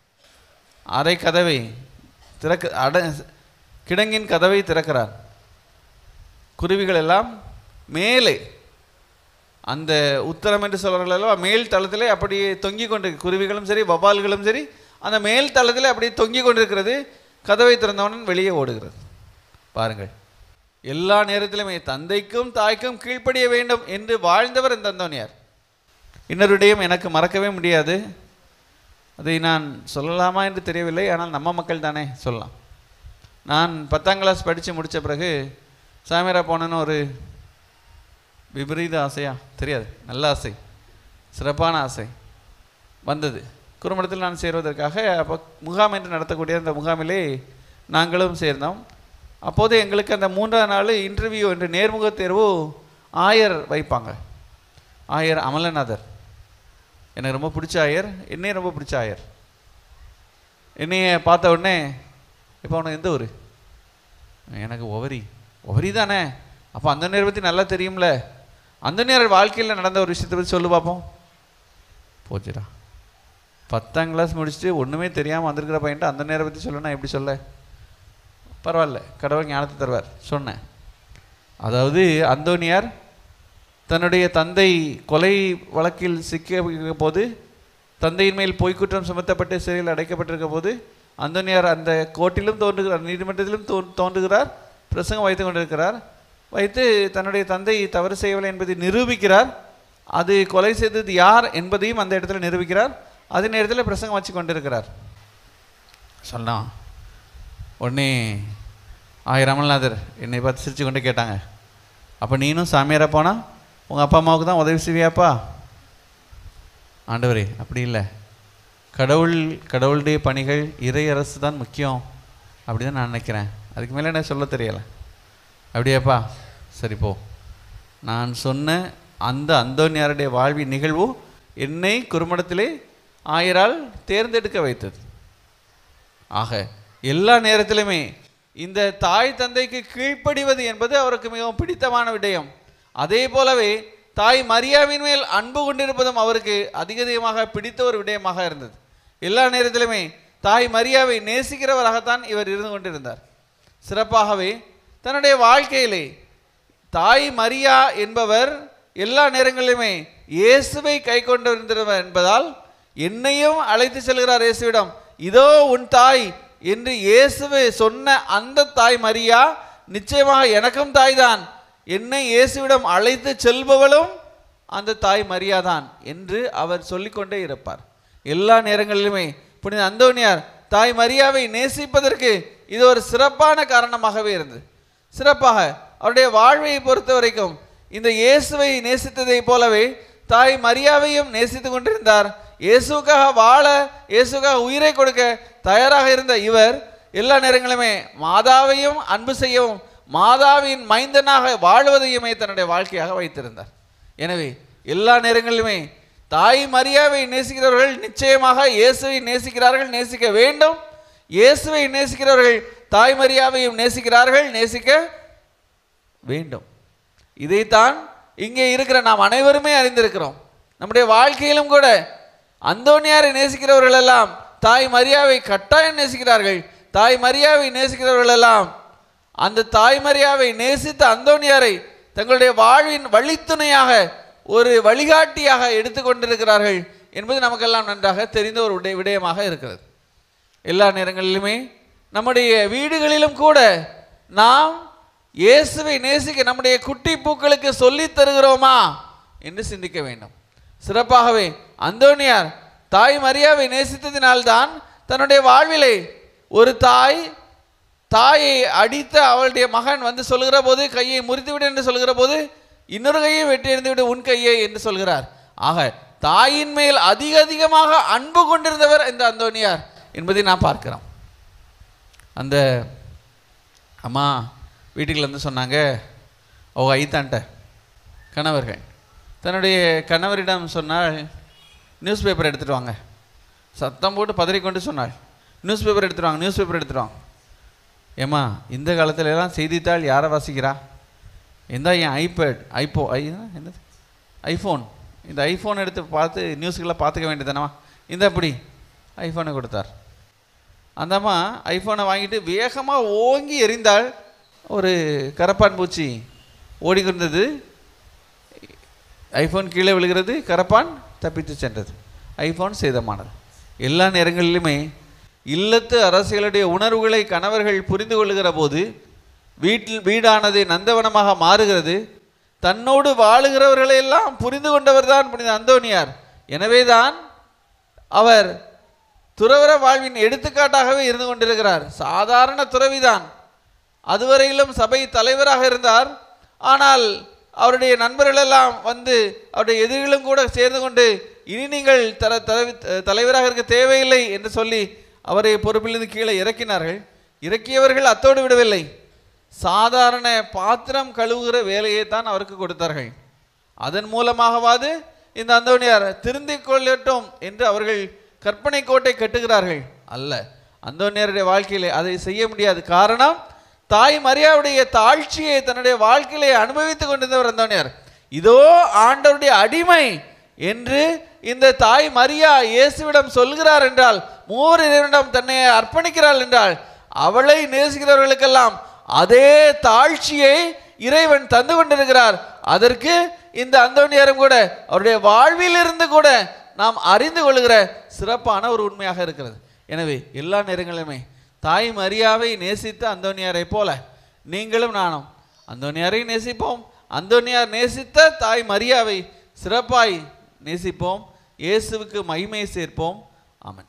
அறை கதவை திறக்க அட கிடங்கின் கதவை திறக்கிறார் குருவிகள் எல்லாம் மேலே அந்த உத்தரம் என்று சொல்கிறார்கள் அல்லவா மேல் தளத்திலே அப்படியே தொங்கிக் கொண்டு குருவிகளும் சரி வவால்களும் சரி அந்த மேல் தளத்திலே அப்படியே தொங்கிக் கொண்டிருக்கிறது கதவை திறந்தவுடன் வெளியே ஓடுகிறது பாருங்கள் எல்லா நேரத்திலுமே தந்தைக்கும் தாய்க்கும் கீழ்ப்படிய வேண்டும் என்று வாழ்ந்தவர் இந்த அந்தோனியார் இன்னொரு விடயம் எனக்கு மறக்கவே முடியாது அதை நான் சொல்லலாமா என்று தெரியவில்லை ஆனால் நம்ம மக்கள் தானே சொல்லலாம் நான் பத்தாம் கிளாஸ் படித்து முடித்த பிறகு சாமியாரா போனேன்னு ஒரு விபரீத ஆசையா தெரியாது நல்ல ஆசை சிறப்பான ஆசை வந்தது குறும்படத்தில் நான் சேர்வதற்காக அப்போ முகாம் என்று நடத்தக்கூடிய அந்த முகாமிலே நாங்களும் சேர்ந்தோம் அப்போது எங்களுக்கு அந்த மூன்றாம் நாள் இன்டர்வியூ என்று நேர்முகத் தேர்வு ஆயர் வைப்பாங்க ஆயர் அமலநாதர் எனக்கு ரொம்ப பிடிச்ச ஆயர் என்னையும் ரொம்ப பிடிச்ச ஆயர் என்னைய பார்த்த உடனே இப்போ உனக்கு எந்த ஊர் எனக்கு ஒவரி ஒவரி தானே அப்போ அந்த நேரம் பற்றி நல்லா தெரியும்ல அந்த நேரம் வாழ்க்கையில் நடந்த ஒரு விஷயத்தை பற்றி சொல்லு பார்ப்போம் போச்சுடா பத்தாம் கிளாஸ் முடிச்சுட்டு ஒன்றுமே தெரியாமல் வந்திருக்கிற பையன்ட்டு அந்த நேரம் பற்றி சொல்லணும் எப்படி சொல்ல பரவாயில்ல கடவுள் ஞானத்தை தருவார் சொன்னேன் அதாவது அந்தோனியார் தன்னுடைய தந்தை கொலை வழக்கில் சிக்கிய போது தந்தையின் மேல் பொய்க்குற்றம் சுமத்தப்பட்டு சிறையில் அடைக்கப்பட்டிருக்க போது அந்தோனியார் அந்த கோர்ட்டிலும் தோன்றுகிறார் நீதிமன்றத்திலும் தோ தோன்றுகிறார் பிரசங்கம் வைத்து கொண்டிருக்கிறார் வைத்து தன்னுடைய தந்தை தவறு செய்யவில்லை என்பதை நிரூபிக்கிறார் அது கொலை செய்தது யார் என்பதையும் அந்த இடத்துல நிரூபிக்கிறார் அதே நேரத்தில் பிரசங்கம் வச்சு கொண்டிருக்கிறார் சொன்னான் உடனே ஆயிரம் அமல்நாதர் என்னை பார்த்து சிரிச்சு கொண்டு கேட்டாங்க அப்போ நீனும் சாமியாரா போனா உங்கள் அப்பா அம்மாவுக்கு தான் உதவி செய்வியாப்பா ஆண்டவரே அப்படி இல்லை கடவுள் கடவுளுடைய பணிகள் இறை அரசு தான் முக்கியம் அப்படி தான் நான் நினைக்கிறேன் அதுக்கு மேலே என்ன சொல்ல தெரியலை அப்படியாப்பா சரி போ நான் சொன்ன அந்த அந்தோனியாருடைய வாழ்வின் நிகழ்வு என்னை குறுமடத்திலே ஆயரால் தேர்ந்தெடுக்க வைத்தது ஆக எல்லா நேரத்திலுமே இந்த தாய் தந்தைக்கு கீழ்ப்படிவது என்பது அவருக்கு மிகவும் பிடித்தமான விடயம் அதே போலவே தாய் மரியாவின் மேல் அன்பு கொண்டிருப்பதும் அவருக்கு அதிக அதிகமாக பிடித்த ஒரு விடயமாக இருந்தது எல்லா நேரத்திலுமே தாய் மரியாவை நேசிக்கிறவராகத்தான் இவர் இருந்து கொண்டிருந்தார் சிறப்பாகவே தன்னுடைய வாழ்க்கையிலே தாய் மரியா என்பவர் எல்லா நேரங்களிலுமே இயேசுவை கை கொண்டிருந்தவர் என்பதால் என்னையும் அழைத்து செல்கிறார் இயேசுவிடம் இதோ உன் தாய் என்று இயேசுவை சொன்ன அந்த தாய் மரியா நிச்சயமாக எனக்கும் தாய்தான் என்னை இயேசுவிடம் அழைத்து செல்பவளும் அந்த தாய் மரியாதான் என்று அவர் சொல்லிக்கொண்டே இருப்பார் எல்லா நேரங்களிலுமே புனித அந்தோனியார் தாய் மரியாவை நேசிப்பதற்கு இது ஒரு சிறப்பான காரணமாகவே இருந்தது சிறப்பாக அவருடைய வாழ்வை பொறுத்த வரைக்கும் இந்த இயேசுவை நேசித்ததை போலவே தாய் மரியாவையும் நேசித்து கொண்டிருந்தார் இயேசுக்காக வாழ இயேசுக்காக உயிரை கொடுக்க தயாராக இருந்த இவர் எல்லா நேரங்களுமே மாதாவையும் அன்பு செய்யவும் மாதாவின் மைந்தனாக வாழ்வதையுமே தன்னுடைய வாழ்க்கையாக வைத்திருந்தார் எனவே எல்லா நேரங்களிலுமே தாய் மரியாவை நேசிக்கிறவர்கள் நிச்சயமாக இயேசுவை நேசிக்கிறார்கள் நேசிக்க வேண்டும் இயேசுவை நேசிக்கிறவர்கள் தாய் மரியாவையும் நேசிக்கிறார்கள் நேசிக்க வேண்டும் இதைத்தான் இங்கே இருக்கிற நாம் அனைவருமே அறிந்திருக்கிறோம் நம்முடைய வாழ்க்கையிலும் கூட அந்தோனியாரை நேசிக்கிறவர்கள் எல்லாம் தாய் மரியாவை கட்டாயம் நேசிக்கிறார்கள் தாய் மரியாவை நேசிக்கிறவர்கள் எல்லாம் அந்த தாய் மரியாவை நேசித்த அந்தோனியாரை தங்களுடைய வாழ்வின் வழித்துணையாக ஒரு வழிகாட்டியாக எடுத்துக்கொண்டிருக்கிறார்கள் என்பது நமக்கெல்லாம் நன்றாக தெரிந்த ஒரு விடய- விடயமாக இருக்கிறது எல்லா நேரங்களிலுமே நம்முடைய வீடுகளிலும் கூட நாம் இயேசுவை நேசிக்க நம்முடைய குட்டி பூக்களுக்கு சொல்லித் தருகிறோமா என்று சிந்திக்க வேண்டும் சிறப்பாகவே அந்தோனியார் தாய் மரியாவை நேசித்ததினால்தான் தன்னுடைய வாழ்விலே ஒரு தாய் தாயை அடித்த அவளுடைய மகன் வந்து சொல்கிற போது கையை முறித்துவிடு என்று சொல்கிற போது இன்னொரு கையை வெட்டி எறிந்து விடு உன் கையை என்று சொல்கிறார் ஆக தாயின் மேல் அதிக அதிகமாக அன்பு கொண்டிருந்தவர் இந்த அந்தோனியார் என்பதை நாம் பார்க்கிறோம் அந்த அம்மா வீட்டுக்குள்ள வந்து சொன்னாங்க ஓ ஐத்தான்ட்ட கணவர்கள் தன்னுடைய கணவரிடம் சொன்னால் நியூஸ் பேப்பர் எடுத்துட்டு வாங்க சத்தம் போட்டு பதறிக்கொண்டு சொன்னாள் நியூஸ் பேப்பர் எடுத்துட்டு வாங்க நியூஸ் பேப்பர் எடுத்துட்டு வாங்க ஏம்மா இந்த காலத்துல எல்லாம் செய்தித்தாள் யாரை வாசிக்கிறா எந்த என் ஐபேட் ஐப்போ ஐ என்னது ஐஃபோன் இந்த ஐஃபோன் எடுத்து பார்த்து நியூஸ்களை பார்த்துக்க வேண்டியதானவா இந்த அப்படி ஐஃபோனை கொடுத்தார் அந்த அம்மா ஐஃபோனை வாங்கிட்டு வேகமாக ஓங்கி எறிந்தால் ஒரு கரப்பான் பூச்சி ஓடிக்கொண்டது ஐஃபோன் கீழே விழுகிறது கரப்பான் தப்பித்து சென்றது ஐஃபோன் சேதமானது எல்லா நேரங்களிலுமே இல்லத்து அரசியலுடைய உணர்வுகளை கணவர்கள் புரிந்து கொள்ளுகிற போது வீட்டில் வீடானது நந்தவனமாக மாறுகிறது தன்னோடு வாழுகிறவர்களை எல்லாம் புரிந்து கொண்டவர் தான் புனித அந்தோனியார் எனவேதான் அவர் துறவற வாழ்வின் எடுத்துக்காட்டாகவே இருந்து கொண்டிருக்கிறார் சாதாரண துறவிதான் அதுவரையிலும் சபை தலைவராக இருந்தார் ஆனால் அவருடைய நண்பர்கள் எல்லாம் வந்து அவருடைய எதிரிகளும் கூட சேர்ந்து கொண்டு இனி நீங்கள் தர தலைவி- தலைவராக இருக்க தேவையில்லை என்று சொல்லி அவரை பொறுப்பிலிருந்து கீழே இறக்கினார்கள் இறக்கியவர்கள் அத்தோடு விடவில்லை சாதாரண பாத்திரம் கழுவுகிற வேலையை தான் அவருக்கு கொடுத்தார்கள் அதன் மூலமாகவாது இந்த அந்தோனியார் திருந்திக் கொள்ளட்டும் என்று அவர்கள் கற்பனை கோட்டை கட்டுகிறார்கள் அல்ல அந்தோனியாருடைய வாழ்க்கையிலே அதை செய்ய முடியாது காரணம் தாய் மரியாவுடைய தாழ்ச்சியை தன்னுடைய வாழ்க்கையிலே அனுபவித்துக் கொண்டிருந்தவர் அந்தோனியார் இதோ ஆண்டவருடைய அடிமை என்று இந்த தாய் மரியா இயேசுவிடம் சொல்கிறார் என்றால் மூவர் இறைவனிடம் தன்னை அர்ப்பணிக்கிறாள் என்றால் அவளை நேசிக்கிறவர்களுக்கெல்லாம் அதே தாழ்ச்சியை இறைவன் தந்து கொண்டிருக்கிறார் அதற்கு இந்த அந்தோனியாரும் கூட அவருடைய வாழ்வில் இருந்து கூட நாம் அறிந்து கொள்கிற சிறப்பான ஒரு உண்மையாக இருக்கிறது எனவே எல்லா நேரங்களிலுமே தாய் மரியாவை நேசித்த அந்தோனியாரை போல நீங்களும் நானும் அந்தோனியாரை நேசிப்போம் அந்தோனியார் நேசித்த தாய் மரியாவை சிறப்பாய் நேசிப்போம் இயேசுவுக்கு மகிமை சேர்ப்போம் ஆமென்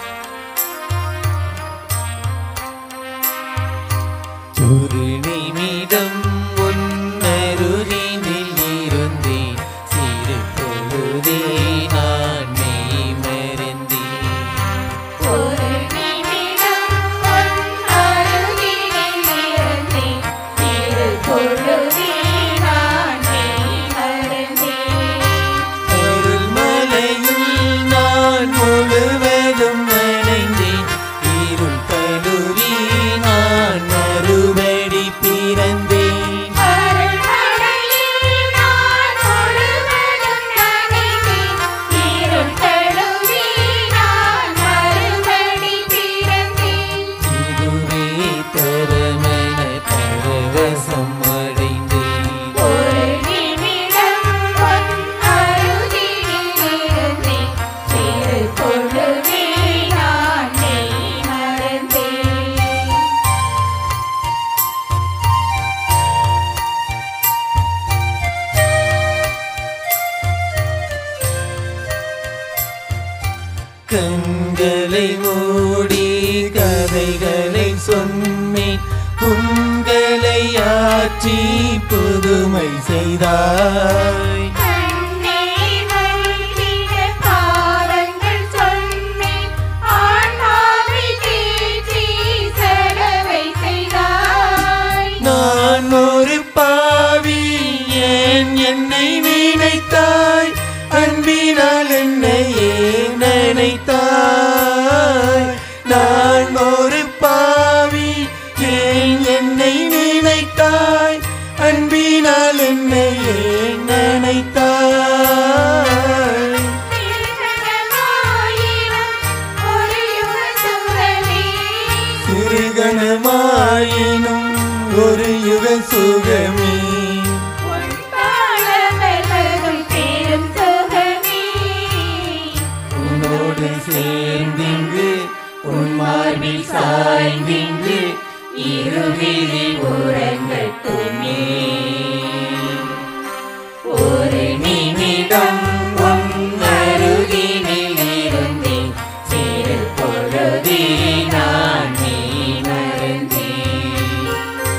ஒரு நிமிடம் பொழுதே நான் மெய் மறந்தேன் அருள்மலையில் நான் முழுவதும் நனைந்தேன் இருள் தழுவி நான் மறுபடி பிறந்தேன் அருள்மழையில் நான் முழுவதும் நனைந்தேன் இருள் தழுவி நான் மறுபடி பிறந்தேன் இதுவே தரமன பரவசம் அடைந்தேன் ஒரு நிமிடம் உன் அருகினில் இருந்தேன் சிறு பொழுதே நான் மெய் மறந்தேன் கண்களை மூடி கதைகளை சொன்னேன் உங்களை ஆற்றி புதுமை செய்தாய் கண்ணீர் வழிந்திட பாவங்கள் சொன்னேன் ஆன்மாவை தேற்றி செலவை செய்தாய் நான் ஒரு பாவி ஏன் என்னை நினைத்தாய் அன்பினால் என்னையே நினைத்தாய் நான் ஒரு பாவி ஏன் என்னை நினைத்தாய் அன்பினால் என்னையே நினைத்தாய் திருமணமாயிரம் ஒரு யுக சுகமே சிறுகணமாயினும் ஒரு யுக சுகமே உன் பாடவர்களும் பெரும் சுகமே உன்னோடு சேர்ந்திங்கு உன் மார்பில் சாய்ந்திங்கு இருவிழி உறங்கட்டுமே ஒரு நிமிடம் உன் அருகினில் இருந்தேன் சிறு பொழுதே நான் நீ மறந்தேன்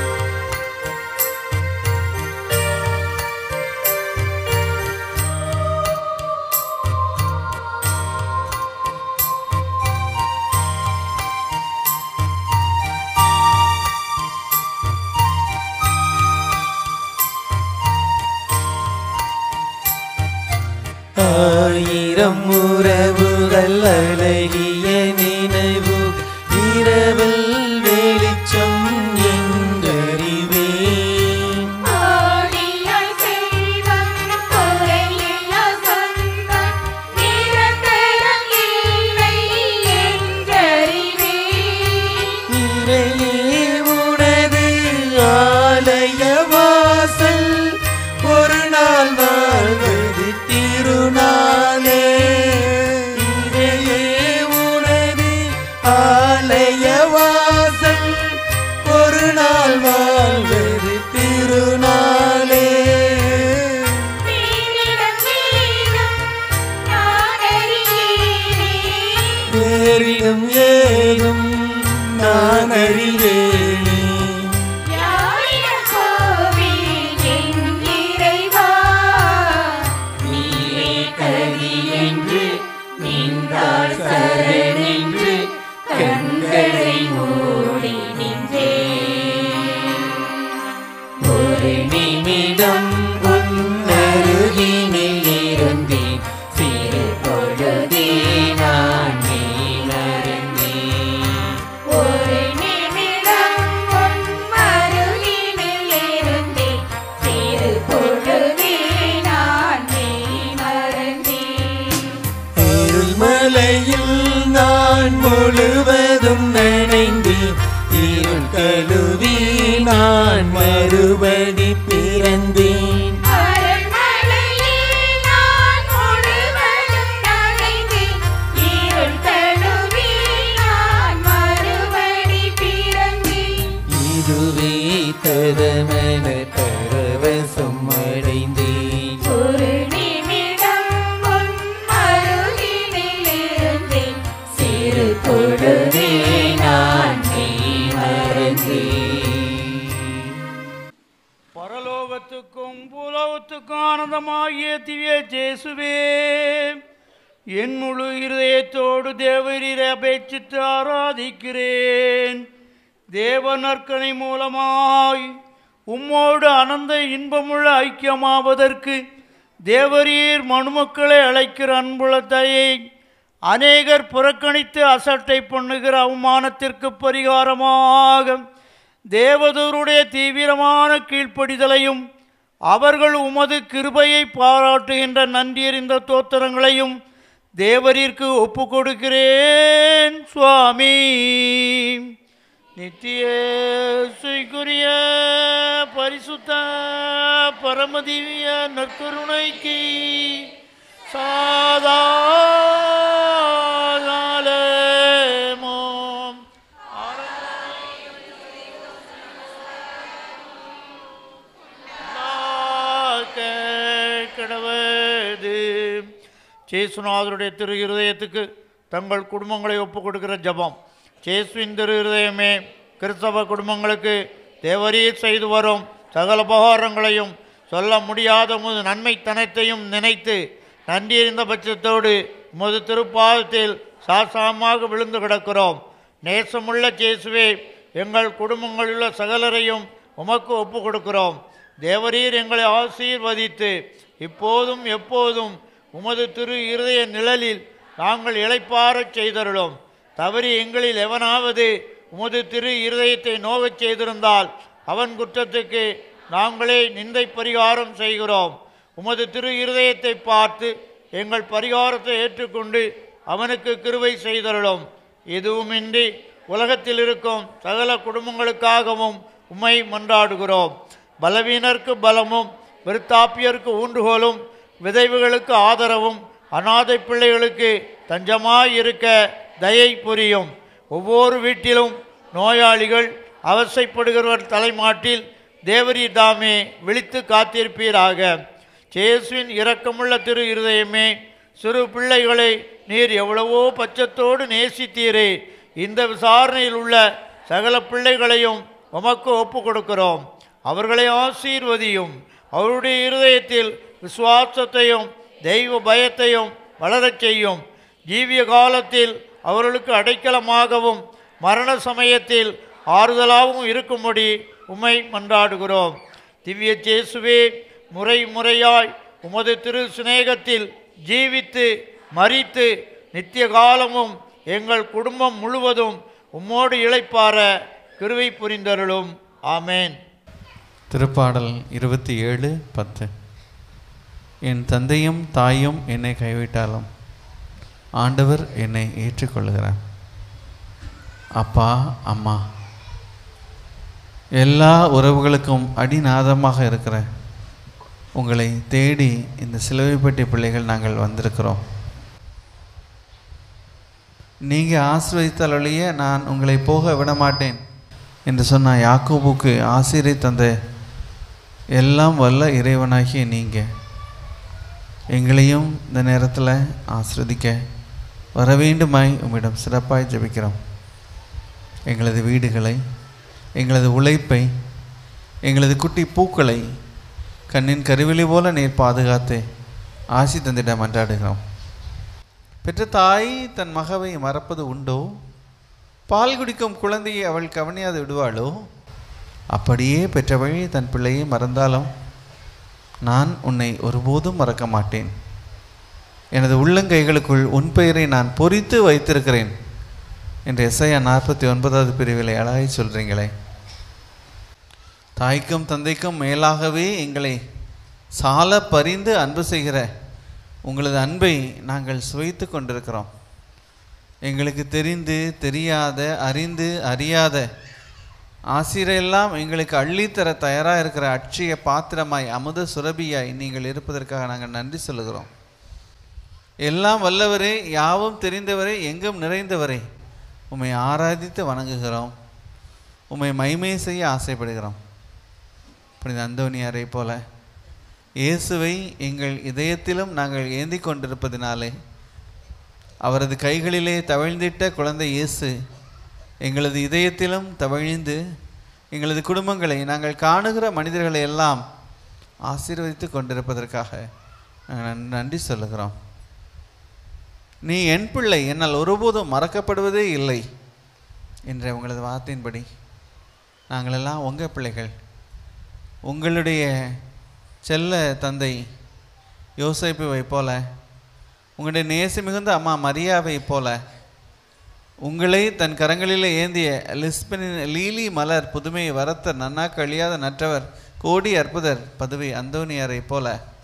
ஆயிரம் உறவுகள் அழகிய நினைவு இரவில் வெளிச்சம் எங்கறிவேன் ஆடியாய் செல்வம் குறையில்லா சொந்தம் நிரந்தரம் இல்லை என்றறிவேன் இறையே உனது ஆலய வாசல் ஒரு நாள் வாழ்வது திருநாளே இறையே உனது ஆலய வாசல் ஒரு நாள் வாழ்வது திருநாளே நீரிடம் நீரும் நான் அறியேனே வேறிடம் ஏதும் நான் அறிவேனே யாரிடம் கோவில் என் இறைவா நீயே கதி என்று நின்றாய் சரணென்று கண்களை மூடி நின்றேன் ஒரு நிமிடம் உன் அருகினில் இருந்தேன் சிறு பொழுதே நான் நீ மறந்தேன் ஒரு நிமிடம் உன் அருகினில் இருந்தேன் சிறு பொழுதே நான் மெய் மறந்தேன் இருள்மலையில் நான் முழுவதும் நனைந்தேன் இருள் கழுவி நான் மறுபடி பிறந்தேன் அரண்மனையில் நான் முழுவதும் நனைந்தேன் இருள் தழுவி நான் மறுபடி பிறந்தேன் இதுவே தரமன பரவசம் அடைந்தேன் ஒரு நிமிடம் உன் அருகினில் இருந்தேன் சிறு பொழுதே நான் மெய் மறந்தேன் பரலோகத்துக்கும் பூலோகத்துக்கும் ஆனந்தமாகிய திவ்ய ஜேசுவே என் முழு இருதயத்தோடு தேவரீரை அபேட்சித்து ஆராதிக்கிறேன் தேவ நற்கனை மூலமாய் உம்மோடு அனந்த இன்பமுள்ள ஐக்கியமாவதற்கு தேவரீர் மனுமக்களை அழைக்கிற அன்புள்ள தயை அநேகர் புறக்கணித்து அசட்டை பண்ணுகிற அவமானத்திற்கு பரிகாரமாக தேவதூருடைய தீவிரமான கீழ்ப்படிதலையும் அவர்கள் உமது கிருபையை பாராட்டுகின்ற நன்றியறிந்த தோத்திரங்களையும் தேவரிற்கு ஒப்பு கொடுக்கிறேன் சுவாமி நித்திய சுய்குரிய பரிசுத்த பரமதிவிய நற்கருணைக்கு சாதாமோம் கிடவது சேசுநாதருடைய திரு இருதயத்துக்கு தங்கள் குடும்பங்களை ஒப்புக் கொடுக்கிற ஜபம் சேசுவின் திரு இருதயமே கிறிஸ்தவ குடும்பங்களுக்கு தேவரீர் செய்து வரும் சகல உபகாரங்களையும் சொல்ல முடியாத முது நன்மைத்தனத்தையும் நினைத்து நன்றியறிந்த பட்சத்தோடு முது திருப்பாதத்தில் சாசாமாக விழுந்து கிடக்கிறோம் நேசமுள்ள சேசுவே எங்கள் குடும்பங்களிலுள்ள சகலரையும் உமக்கு ஒப்பு கொடுக்கிறோம் தேவரீர் எங்களை ஆசீர்வதித்து இப்போதும் எப்போதும் உமது திரு இருதய நிழலில் நாங்கள் இளைப்பாரச் செய்தருளும் தவறி எங்களில் எவனாவது உமது திரு இருதயத்தை நோகச் செய்திருந்தால் அவன் குற்றத்துக்கு நாங்களே நிந்தை பரிகாரம் செய்கிறோம் உமது திரு இருதயத்தை பார்த்து எங்கள் பரிகாரத்தை ஏற்றுக்கொண்டு அவனுக்கு கிருபை செய்தருளும் எதுவுமின்றி உலகத்தில் இருக்கும் சகல குடும்பங்களுக்காகவும் உம்மை மன்றாடுகிறோம் பலவீனருக்கு பலமும் விருத்தாப்பியருக்கு ஊன்றுகோலும் விதைவுகளுக்கு ஆதரவும் அனாதை பிள்ளைகளுக்கு தஞ்சமாய் இருக்க தயை புரியும் ஒவ்வொரு வீட்டிலும் நோயாளிகள் அவசைப்படுகிறவர் தலைமாட்டில் தேவரி தாமே விழித்து காத்திருப்பீராக சேசுவின் இரக்கமுள்ள திரு இருதயமே சிறு பிள்ளைகளை நீர் எவ்வளவோ பச்சத்தோடு நேசித்தீரே இந்த விசாரணையில் உள்ள சகல பிள்ளைகளையும் உமக்கு ஒப்பு கொடுக்கிறோம் அவர்களை ஆசீர்வதியும் அவருடைய இருதயத்தில் விசுவாசத்தையும் தெய்வ பயத்தையும் வளரச் செய்யும் ஜீவிய காலத்தில் அவர்களுக்கு அடைக்கலமாகவும் மரண சமயத்தில் ஆறுதலாகவும் இருக்கும்படி உம்மை மன்றாடுகிறோம் திவ்ய சேசுவே முறை முறையாய் உமது திரு சிநேகத்தில் ஜீவித்து மரித்து நித்திய காலமும் எங்கள் குடும்பம் முழுவதும் உம்மோடு இளைப்பார கிருவை புரிந்தருளும் ஆமேன் திருப்பாடல் இருபத்தி ஏழு பத்து என் தந்தையும் தாயும் என்னை கைவிட்டாலும் ஆண்டவர் என்னை ஏற்றுக்கொள்கிறார் அப்பா அம்மா எல்லா உறவுகளுக்கும் அடிநாதமாக இருக்கிற உங்களை தேடி இந்த சிலுவைப்பட்டி பிள்ளைகள் நாங்கள் வந்திருக்கிறோம் நீங்கள் ஆசிர்வதித்தாலொழிய நான் உங்களை போக விட மாட்டேன் என்று சொன்ன யாக்கோபுக்கு ஆசிரியை தந்த எல்லாம் வல்ல இறைவனாகிய நீங்கள் எங்களையும் இந்த நேரத்தில் ஆசிர்வதிக்க வர வேண்டுமாய் உம்மிடம் சிறப்பாய் ஜெபிக்கிறோம் எங்களது வீடுகளை எங்களது உழைப்பை எங்களது குட்டி பூக்களை கண்ணின் கருவிழி போல நீர் பாதுகாத்து ஆசி தந்திட மன்றாடுகிறோம் பெற்ற தாய் தன் மகவை மறப்பது உண்டோ பால் குடிக்கும் குழந்தையை அவள் கவனியாது விடுவாளோ அப்படியே பெற்றவள் தன் பிள்ளையை மறந்தாலும் நான் உன்னை ஒருபோதும் மறக்க மாட்டேன் எனது உள்ளங்கைகளுக்குள் உன் பெயரை நான் பொறித்து வைத்திருக்கிறேன் என்று எஸ்ஐயா நாற்பத்தி ஒன்பதாவது பிரிவிலை அழகாய் சொல்கிறீங்களே தாய்க்கும் தந்தைக்கும் மேலாகவே எங்களை சால பரிந்து அன்பு செய்கிற உங்களது அன்பை நாங்கள் சுவைத்து கொண்டிருக்கிறோம் எங்களுக்கு தெரிந்து தெரியாத அறிந்து அறியாத ஆசிரியெல்லாம் எங்களுக்கு அள்ளித்தர தயாராக இருக்கிற அட்சய பாத்திரமாய் அமுத சுரபியாய் நீங்கள் இருப்பதற்காக நாங்கள் நன்றி சொல்லுகிறோம் எல்லாம் வல்லவரே யாவும் தெரிந்தவரே எங்கும் நிறைந்தவரே உம்மை ஆராதித்து வணங்குகிறோம் உம்மை மைமை செய்ய ஆசைப்படுகிறோம் புனித அந்தோனியாரை போல இயேசுவை எங்கள் இதயத்திலும் நாங்கள் ஏந்தி கொண்டிருப்பதினாலே அவரது கைகளிலே தவழ்ந்திட்ட குழந்தை இயேசு எங்களது இதயத்திலும் தவழ்ந்து எங்களது குடும்பங்களை நாங்கள் காணுகிற மனிதர்களை எல்லாம் ஆசீர்வதித்து கொண்டிருப்பதற்காக நாங்கள் நன்- நன்றி சொல்லுகிறோம் நீ என் பிள்ளை என்னால் ஒருபோதும் மறக்கப்படுவதே இல்லை என்ற உங்களது வார்த்தையின்படி நாங்கள் எல்லாம் உங்கள் பிள்ளைகள் உங்களுடைய செல்ல தந்தை யோசேப்புவை போல உங்களுடைய நேசி மிகுந்த அம்மா மரியாவை போல உங்களை தன் கரங்களில் ஏந்திய லிஸ்பனின் லீலி மலர் புதுமை வரத்த நன்னா கழியாத நற்றவர் கோடி அற்புதர் பதுவை அந்தோனியாரை போல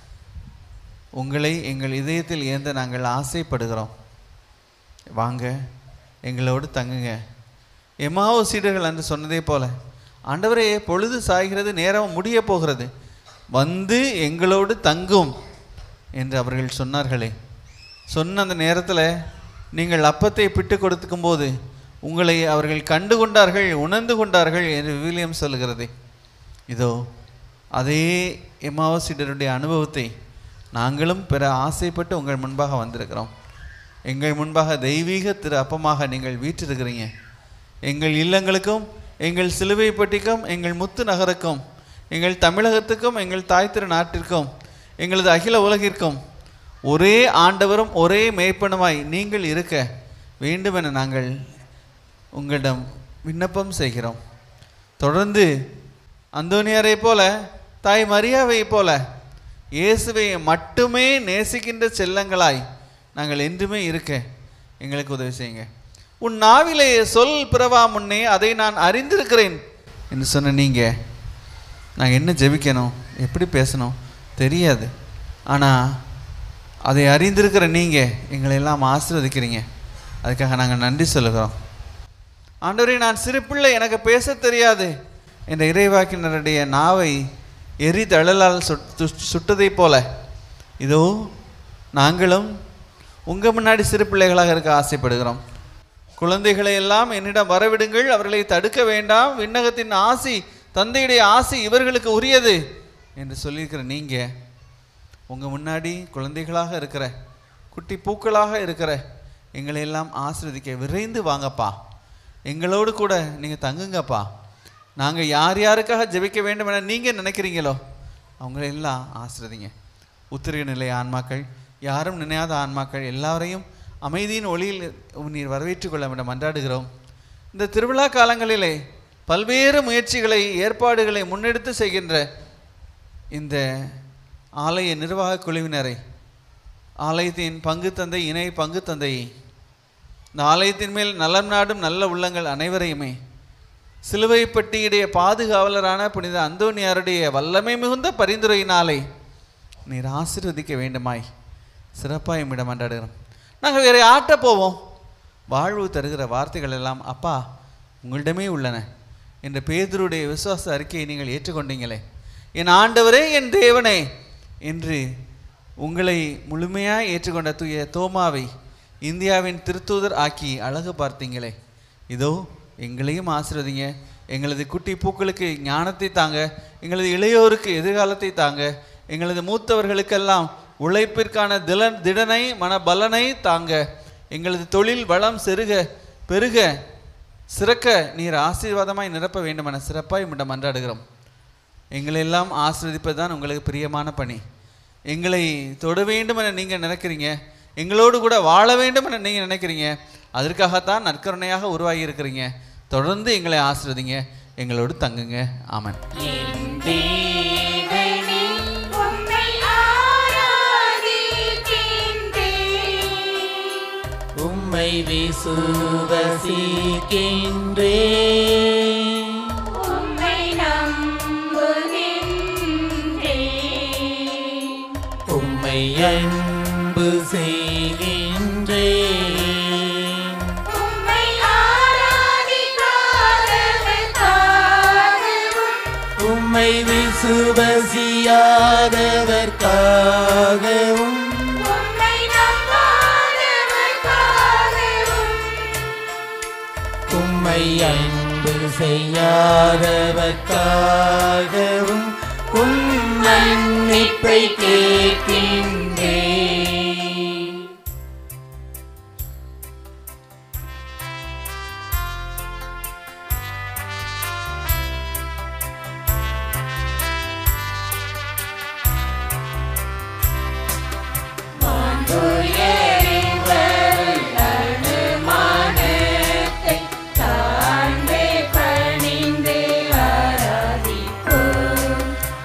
உங்களை எங்கள் இதயத்தில் ஏந்த நாங்கள் ஆசைப்படுகிறோம் வாங்க எங்களோடு தங்குங்க எமாவோ சீடர்கள் அன்று சொன்னதே போல ஆண்டவரே பொழுது சாய்கிறது நேரம் முடிய போகிறது வந்து எங்களோடு தங்கும் என்று அவர்கள் சொன்னார்களே சொன்ன அந்த நேரத்தில் நீங்கள் அப்பத்தை பிட்டு கொடுத்துக்கும் போது உங்களை அவர்கள் கண்டு கொண்டார்கள் உணர்ந்து கொண்டார்கள் என்று விவிலியம் சொல்கிறது இதோ அதே எமாவசீடருடைய அனுபவத்தை நாங்களும் பெற ஆசைப்பட்டு உங்கள் முன்பாக வந்திருக்கிறோம் எங்கள் முன்பாக தெய்வீக திரு அப்பமாக நீங்கள் வீற்றிருக்கிறீங்க எங்கள் இல்லங்களுக்கும் எங்கள் சிலுவை பட்டிக்கும் எங்கள் முத்து நகருக்கும் எங்கள் தமிழகத்துக்கும் எங்கள் தாய் திரு நாட்டிற்கும் எங்களது அகில உலகிற்கும் ஒரே ஆண்டவரும் ஒரே மேய்ப்பனுமாய் நீங்கள் இருக்க வேண்டுமென நாங்கள் உங்களிடம் விண்ணப்பம் செய்கிறோம் தொடர்ந்து அந்தோனியாரை போல தாய் மரியாவை போல இயேசுவை மட்டுமே நேசிக்கின்ற செல்லங்களாய் நாங்கள் என்றுமே இருக்க எங்களுக்கு உதவி செய்யுங்க உன் நாவிலே சொல் பிறவா முன்னே அதை நான் அறிந்திருக்கிறேன் என்று சொன்ன நீங்கள் நாங்கள் என்ன ஜெபிக்கணும் எப்படி பேசணும் தெரியாது ஆனால் அதை அறிந்திருக்கிற நீங்கள் எங்களை எல்லாம் ஆசீர்வதிக்கிறீங்க அதுக்காக நாங்கள் நன்றி சொல்லுகிறோம் ஆண்டவரே நான் சிறு பிள்ளை எனக்கு பேச தெரியாது என்ற இறைவாக்கினருடைய நாவை எரி தழலால் சுட்டு சுட்டதைப் போல இதோ நாங்களும் உங்கள் முன்னாடி சிறு பிள்ளைகளாக இருக்க ஆசைப்படுகிறோம் குழந்தைகளை எல்லாம் என்னிடம் வரவிடுங்கள் அவர்களை தடுக்க வேண்டாம் விண்ணகத்தின் ஆசி தந்தையுடைய ஆசி இவர்களுக்கு உரியது என்று சொல்லியிருக்கிற நீங்கள் உங்கள் முன்னாடி குழந்தைகளாக இருக்கிற குட்டி பூக்களாக இருக்கிற எங்களை எல்லாம் ஆசிர்வதிக்க விரைந்து வாங்கப்பா எங்களோடு கூட நீங்கள் தங்குங்கப்பா நாங்கள் யார் யாருக்காக ஜெபிக்க வேண்டும் என நீங்கள் நினைக்கிறீங்களோ அவங்களை எல்லாம் ஆசிர்வதிங்க உத்திரிய நிலை ஆன்மாக்கள் யாரும் நினையாத ஆன்மாக்கள் எல்லாரையும் அமைதியின் ஒளியில் நீர் வரவேற்றுக் கொள்ள வேண்டும் மன்றாடுகிறோம் இந்த திருவிழா காலங்களிலே பல்வேறு முயற்சிகளை ஏற்பாடுகளை முன்னெடுத்து செய்கின்ற இந்த ஆலய நிர்வாக குழுவினரை ஆலயத்தின் பங்கு தந்தை இணை பங்கு தந்தையை இந்த ஆலயத்தின் மேல் நலம் நாடும் நல்ல உள்ளங்கள் அனைவரையுமே சிலுவைப்பட்டியுடைய பாதுகாவலரான புனித அந்தோனியாருடைய வல்லமை மிகுந்த பரிந்துரையினாலே நீர் ஆசீர்வதிக்க வேண்டுமாய் சிறப்பாக எம்மிடம் மன்றாடுகிறோம் நாங்கள் வேற ஆட்ட போவோம் வாழ்வு தருகிற வார்த்தைகள் எல்லாம் அப்பா உங்களிடமே உள்ளன என்ற பேதருடைய விசுவாச அறிக்கையை நீங்கள் ஏற்றுக்கொண்டீங்களே என் ஆண்டவரே என் தேவனே என்று உங்களை முழுமையாக ஏற்றுக்கொண்ட தூய தோமாவை இந்தியாவின் திருத்தூதர் ஆக்கி அழகு பார்த்தீங்களே இதோ எங்களையும் ஆசீர்வதிங்க எங்களது குட்டி பூக்களுக்கு ஞானத்தை தாங்க எங்களது இளையோருக்கு எதிர்காலத்தை தாங்க எங்களது மூத்தவர்களுக்கெல்லாம் உழைப்பிற்கான தில திடனை மனபலனை தாங்க எங்களது தொழில் வளம் செருக பெருக சிறக்க நீர் ஆசீர்வாதமாய் நிரப்ப வேண்டுமென சிறப்பாய் உம்மிடம் மன்றாடுகிறோம் எங்களெல்லாம் ஆசிர்வதிப்பது தான் உங்களுக்கு பிரியமான பணி எங்களை தொட வேண்டும் என நீங்கள் நினைக்கிறீங்க எங்களோடு கூட வாழ வேண்டும் என நீங்கள் நினைக்கிறீங்க அதற்காகத்தான் நற்கருணையாக உருவாகி இருக்கிறீங்க தொடர்ந்து எங்களை ஆசிர்வதிங்க எங்களோடு தங்குங்க ஆமன் தேவனே உம்மை ஆராதிக்கின்றேன் உம்மை விசுவசிக்கின்றே உம்மை நம்புகின்றேன் உம்மை அன்பு செய்கின்றே உம்மை ஆராதிக்காதவர்க்காகவும் உம்மை விசுவசியாதவர்க்காகவும் உம்மை நம்பாதவர்க்காகவும் உம்மை அன்பு செய்யாதவர்க்காகவும் உம் மன்னிப்பை கேட்கின்றே மனத்தை தாழ்ந்தே பணிந்து ஆராதிப்போம்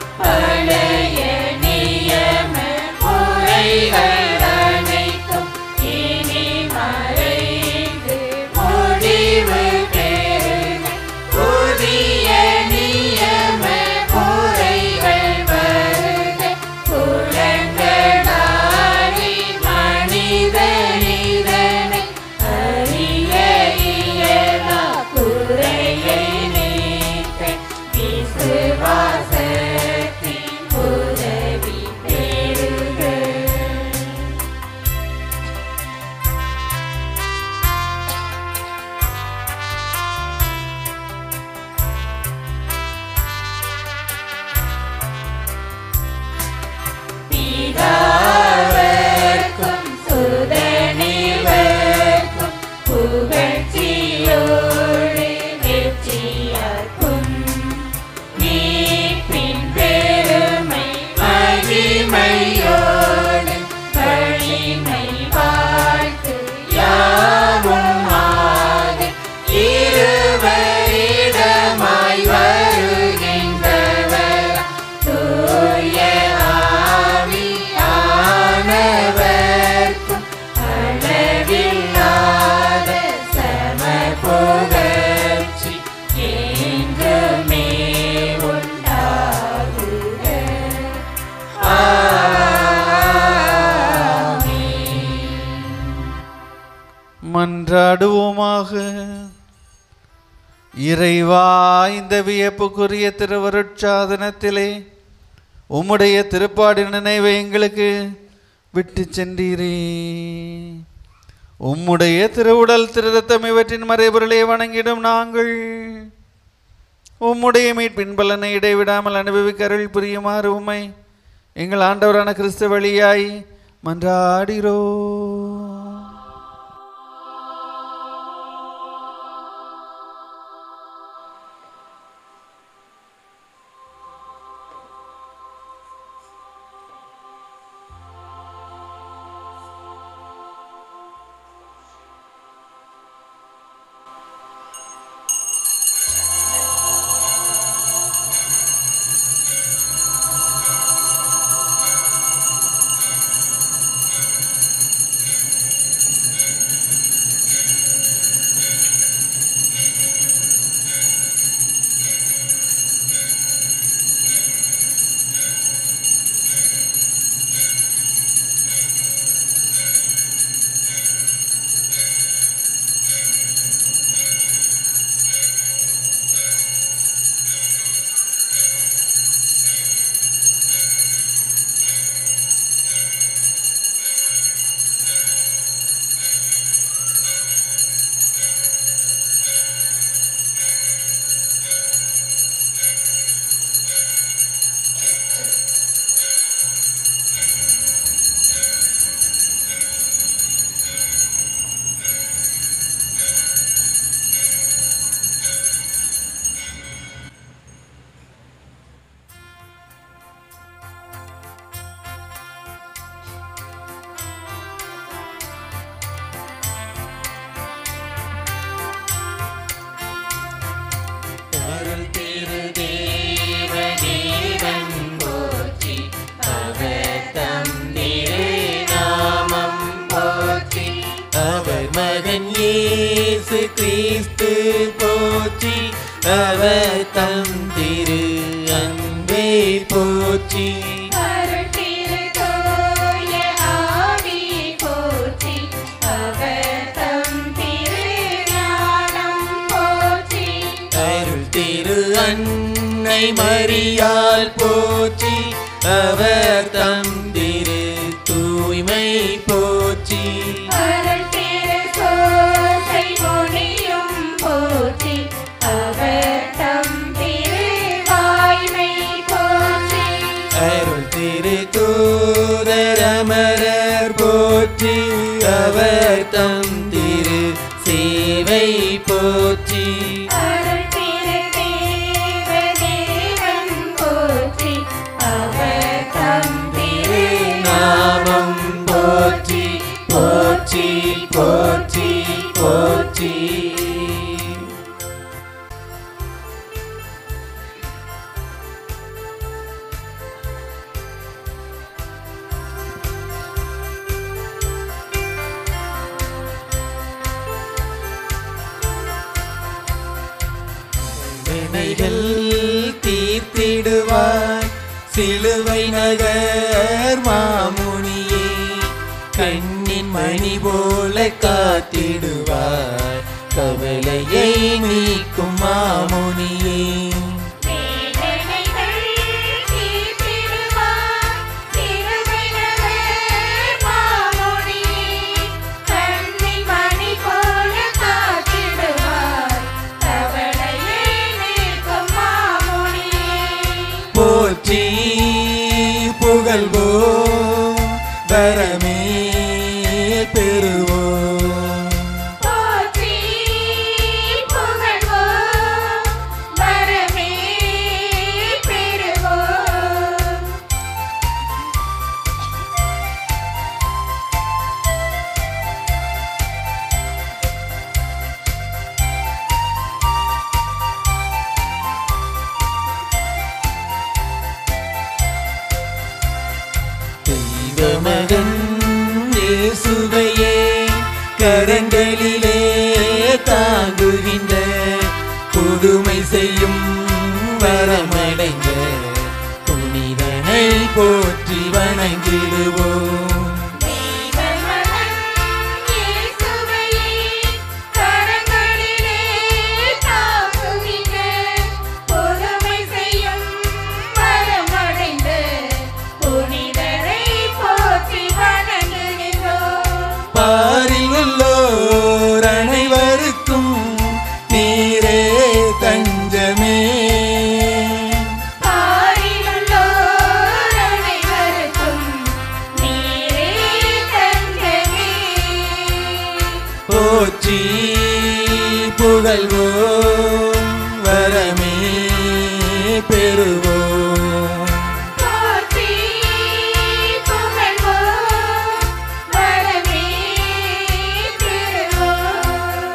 மன்றாடுவோமாக இறைவா இந்த வியப்புக்குரிய திருவருட்சாதனத்திலே உம்முடைய திருப்பாடி நினைவை எங்களுக்கு விட்டு சென்றீரே உம்முடைய திருவுடல் திருரத்தம் இவற்றின் மறைபொருளை வணங்கிடும் நாங்கள் உம்முடைய மீட்பின் பலனை இடைவிடாமல் அனுபவிக்க அருள் புரியுமாறு உம்மை எங்கள் ஆண்டவரான கிறிஸ்து வழியாய் மன்றாடிரோ அருள் திரு தேவ தேவன் போற்றி அவர் தந்திரு நாமம் போற்றி அவர் மகன் இயேசு கிறிஸ்து போற்றி அவர் தந்திரு அன்பே போற்றி அருள் திரு தூய ஆவி போற்றி அவர் தம் திரு ஞானம் போற்றி அருள் திரு அன்னை மரியாள் போற்றி அவர் தந்திரு தூய்மை போற்றி அருள் திரு சோசை மொழியும் போற்றி அவர் தம் திரு வாய்மை போற்றி அருள் திரு தூதரமரர் போற்றி அவர் தந்திரு சேவை போற்றி அருள் திரு தேவ தேவன் போற்றி அவர் தம் திரு நாமம் போற்றி போற்றி போற்றி போற்றி வினைகள் தீர்த்திடுவார் சிலுவை நகர் மாமுனியே கண்ணின் மணி போல காத்திடுவார் கவலையை நீக்கும் மாமுனியே வேதனைகள் தீர்த்திடுவார் சிலுவை நகர் மாமுனியே கண்ணின் மணி போல காத்திடுவார் கவலையை நீக்கும் மாமுனியே போற்றி புகழ்வோம் வரமே பெறுவோம் போற்றி புகழ்வோம் வரமே பெறுவோம் தெய்வமகன் இயேசுவையே கரங்களிலே தாங்குகின்ற புதுமை செய்யும் வரமடைந்த புனிதனை போற்றி வணங்கிடுவோம் தெய்வமகன் இயேசுவையே புகழ்வோம் வரமே பெறுவோம் போற்றி புகழ்வோம் வரமே பெறுவோம்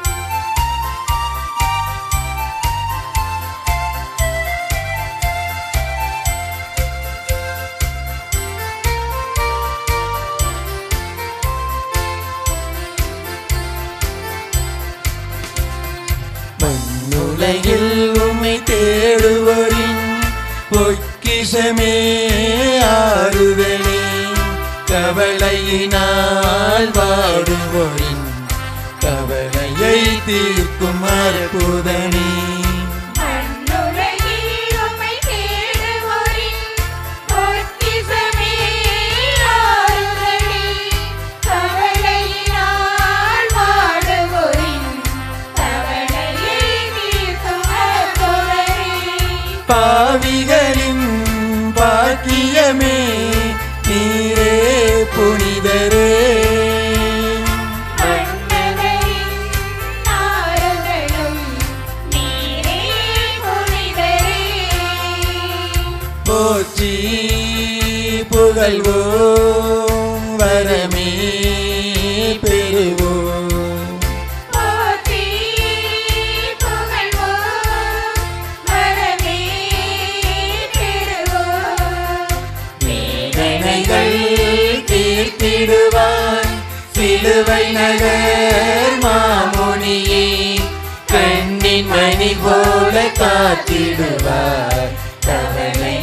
மண்ணுலகில் உம்மை தேடுவோரின் பொக்கிஷமே ஆறுதலே கவலையினால் வாடுவோரின் கவலையை தீர்க்கும் அற்புதனே மண்ணுலகில் உம்மை தேடுவோரின் பொக்கிஷமே ஆறுதலே. கவலையினால் வாடுவோரின் கவலையை தீர்க்கும் அற்புதனே. பாவிகளின் பாக்கியமே நீரே புனிதரே மன்னவரின் ஆறுதலும் நீரே புனிதரே. போற்றி புகழ்வோம் வரமே பெறுவோம் போற்றி புகழ்வோம் வரமே பெறுவோம். வேதனைகள் தீர்த்திடுவான் சிலுவை நகர் மாமுனியே கண்ணின் மணி போல காத்திடுவார் கவலை